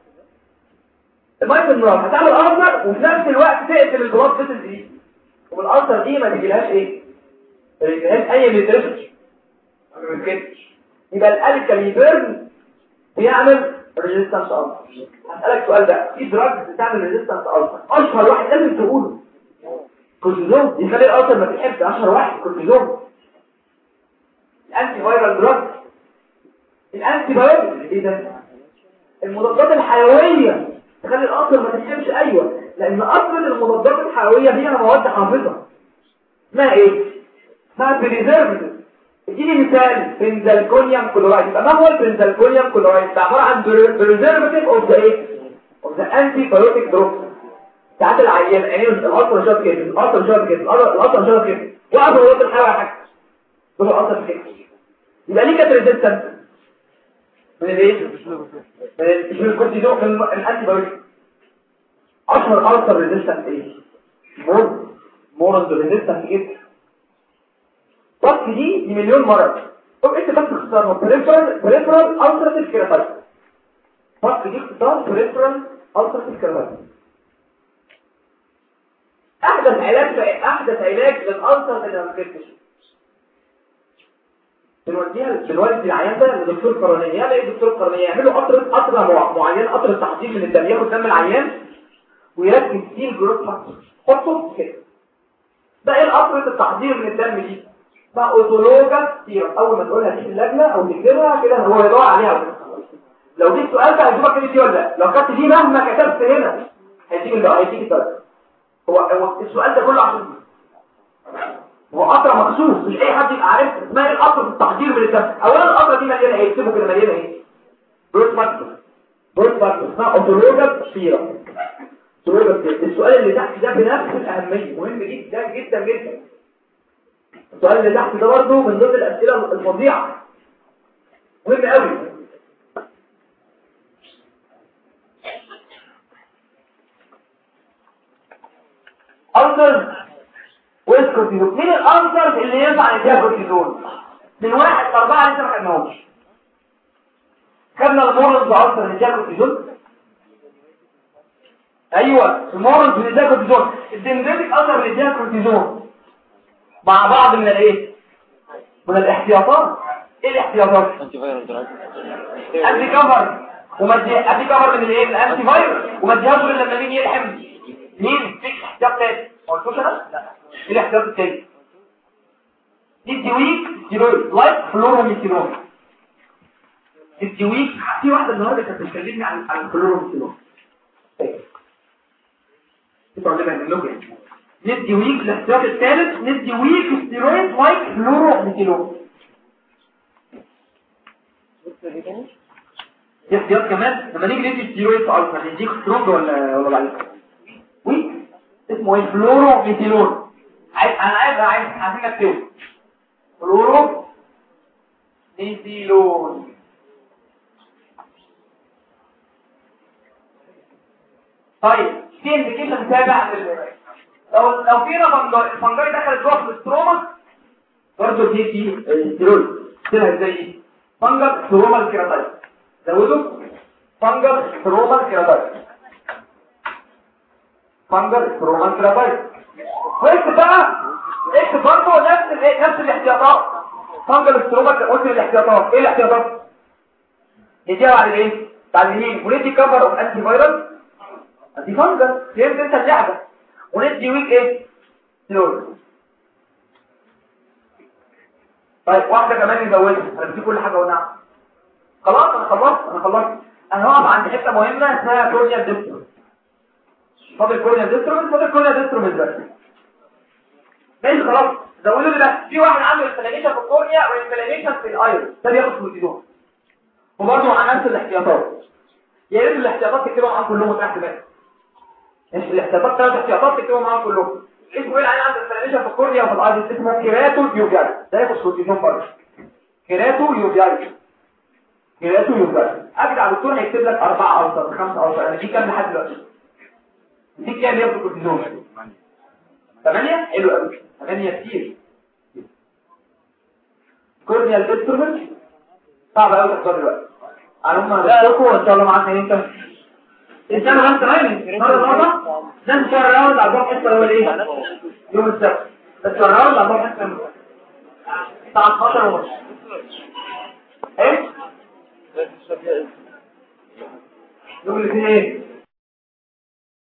الميه النار هتعمل ألسر وفي نفس الوقت تقتل البلاد فيسل دي والألسر دي ما بيجيلهاش ايه؟ ما بيجيلهاش أي نيوتريشن ما بيمكنش يبقى الكاليبرن بيعمل ريزيستنس ألسر هسألك سؤال ده في دراج بتعمل ريزيستنس ألسر أشهر واحد لازم تقوله كورتيزون يخلي الألسر ما تحبش أشهر واحد كورتيزون الأنتي فايرال دراج الأنتي بايوتيك ايه ده المضادات الحيوية تخلي الألسر ما تحبش أيوة لأن أصل المضادات الحيوية فيها مواد حافظة اسمها إيه؟ اسمها بريزيرفتيف اديني مثال بنزلكونيوم كلورايد يبقى ما هو البنزلكونيوم كلورايد ده عبارة عن بريزيرفتيف اوف ذا ايه؟ اوف ذا انتي بايوتيك دروب ساعات العيان عينيه القطر شاط كده القطر شاط كده القطر شاط كده وقف الوقت الحيوي حاجه دول القطر كده يبقى ليه كانت ريزيستنس من الايه مش من الكورتيزون من الانتي بايوتيك اشهر القطر ريزيستنس ايه مور مور ريزيستنس جدا بس دي دي مليون مره طب انت بس اختصار بريفرال بريفرال التراتيف كيراتايتس بس دي اختصار بريفرال التراتيف كيراتايتس احدث علاج احدث علاج للالسر اللي ما بتكتش بنوديها بنودي العيان ده لدكتور قرنيه يعمل ايه الدكتور القرنيه يعملوا قطره قطره معينه قطره تحضير من الدم ياخد دم العيان ويركب فيه الجروث فاكتور حطه كده ده ايه قطره التحضير من الدم دي اسمها اوتولوجا سيرم اول ما تقولها دي في اللجنه او تكتبها كده هو يدور عليها لو دي السؤال ده هيجيبك كده دي ولا لا لو خدت دي مهما كتبت هنا هيديك هيديك الدرجه هو هو السؤال ده كله عشان هو قطره مخصوص مش اي حد يبقى عارف اسمها ايه القطره في التحضير من الدم اولا القطره دي مليانه ايه اكتبوا كده مليانه ايه بروت فاكتور بروت فاكتور اسمها اوتولوجا سيرم السؤال اللي تحت ده بنفس الأهمية مهم جدا جدا جدا السؤال اللي تحت ده برضه من ضمن الأسئلة الفظيعة مهم قوي أنظر والكورتيزون مين الأنظر اللي ينفع نديها كورتيزون من واحد لأربعة لسه ما خدناهوش خدنا المورنز أنظر نديها كورتيزون ايوه المورنز نديها كورتيزون الدندريتك أنظر نديها كورتيزون مع بعض من الايه من الاحتياطات ايه الاحتياطات انتي فايروس دراج انتي كفر وما ادي انتي كفر من الايه من الانتي فايروس وما اديهاش غير لما مين يلحم مين فيك احتياط تاني ما قلتوش انا لا ايه الاحتياط التاني دي ويك ستيرويد لايك فلوروميثينول دي ويك في واحده النهارده كانت بتكلمني عن عن الفلوروميثينول تطلبها من لوجين ندي ويك الاحتياط الثالث ندي ويك ستيرويد لايك فلوروميثينول في احتياط كمان لما نيجي ندي ستيرويد في الفا نديك سترونج ولا ولا ضعيف ويك اسمه ايه فلوروميثينول عايز انا عايز عايز عايزين نكتبه فلورو ميثيلون طيب في انديكيشن تابع لو لو في فنجاي دخلت جوه في الستروما برضه دي في ستيرويد تبقى زي فنجر ستروما الكيراتايت زودوا فنجر ستروما الكيراتايت فنجر ستروما الكيراتايت واكتب بقى اكتب برضه نفس ال- نفس الاحتياطات فنجر ستروما قلت الاحتياطات ايه الاحتياطات نديها بعد ايه بعد مين وندي كفر اوف انتي فايرال انتي فانجر فهمت انت اللعبه وندي ويك ايه سلول طيب واحده كمان نزودها انا بدي كل حاجه قلناها خلاص انا خلصت انا خلصت انا هقف عند حته مهمه اسمها كورنيا ديستروم فاضل كورنيا ديستروم فاضل كورنيا ديستروم بس ماشي خلاص زودوا لي بس في واحد عنده انفلاميشن في الكورنيا وانفلاميشن في الايرس ده بياخد كورتيزون وبرضه مع نفس الاحتياطات يا ريت الاحتياطات تكتبهم معاهم كلهم تحت بقى الاحتياطات ثلاث احتياطات تكتبهم معاهم كلهم اسمه ايه العين عنده انفلاميشن في الكورنيا وفي الايرس اسمه كيراتو يوفياري ده ياخد كورتيزون برضه كيراتو يوفياري كيراتو يوفياري اجدع دكتور هيكتب لك اربعه اوصل خمسه اوصل انا دي كام لحد دلوقتي دي كام ياخد كورتيزون ثمانية حلو قوي ثمانية كتير كورنيا الانسترومنت صعب قوي تختار دلوقتي انا هم هنشتركوا وان شاء الله معاك امتى انسان غلط رايني مرة مرة ده ان شاء الله راوند على الحصة الاول ايه يوم السبت بس الراوند على الحصة الساعة 12 ونص ايه يوم الاثنين ايه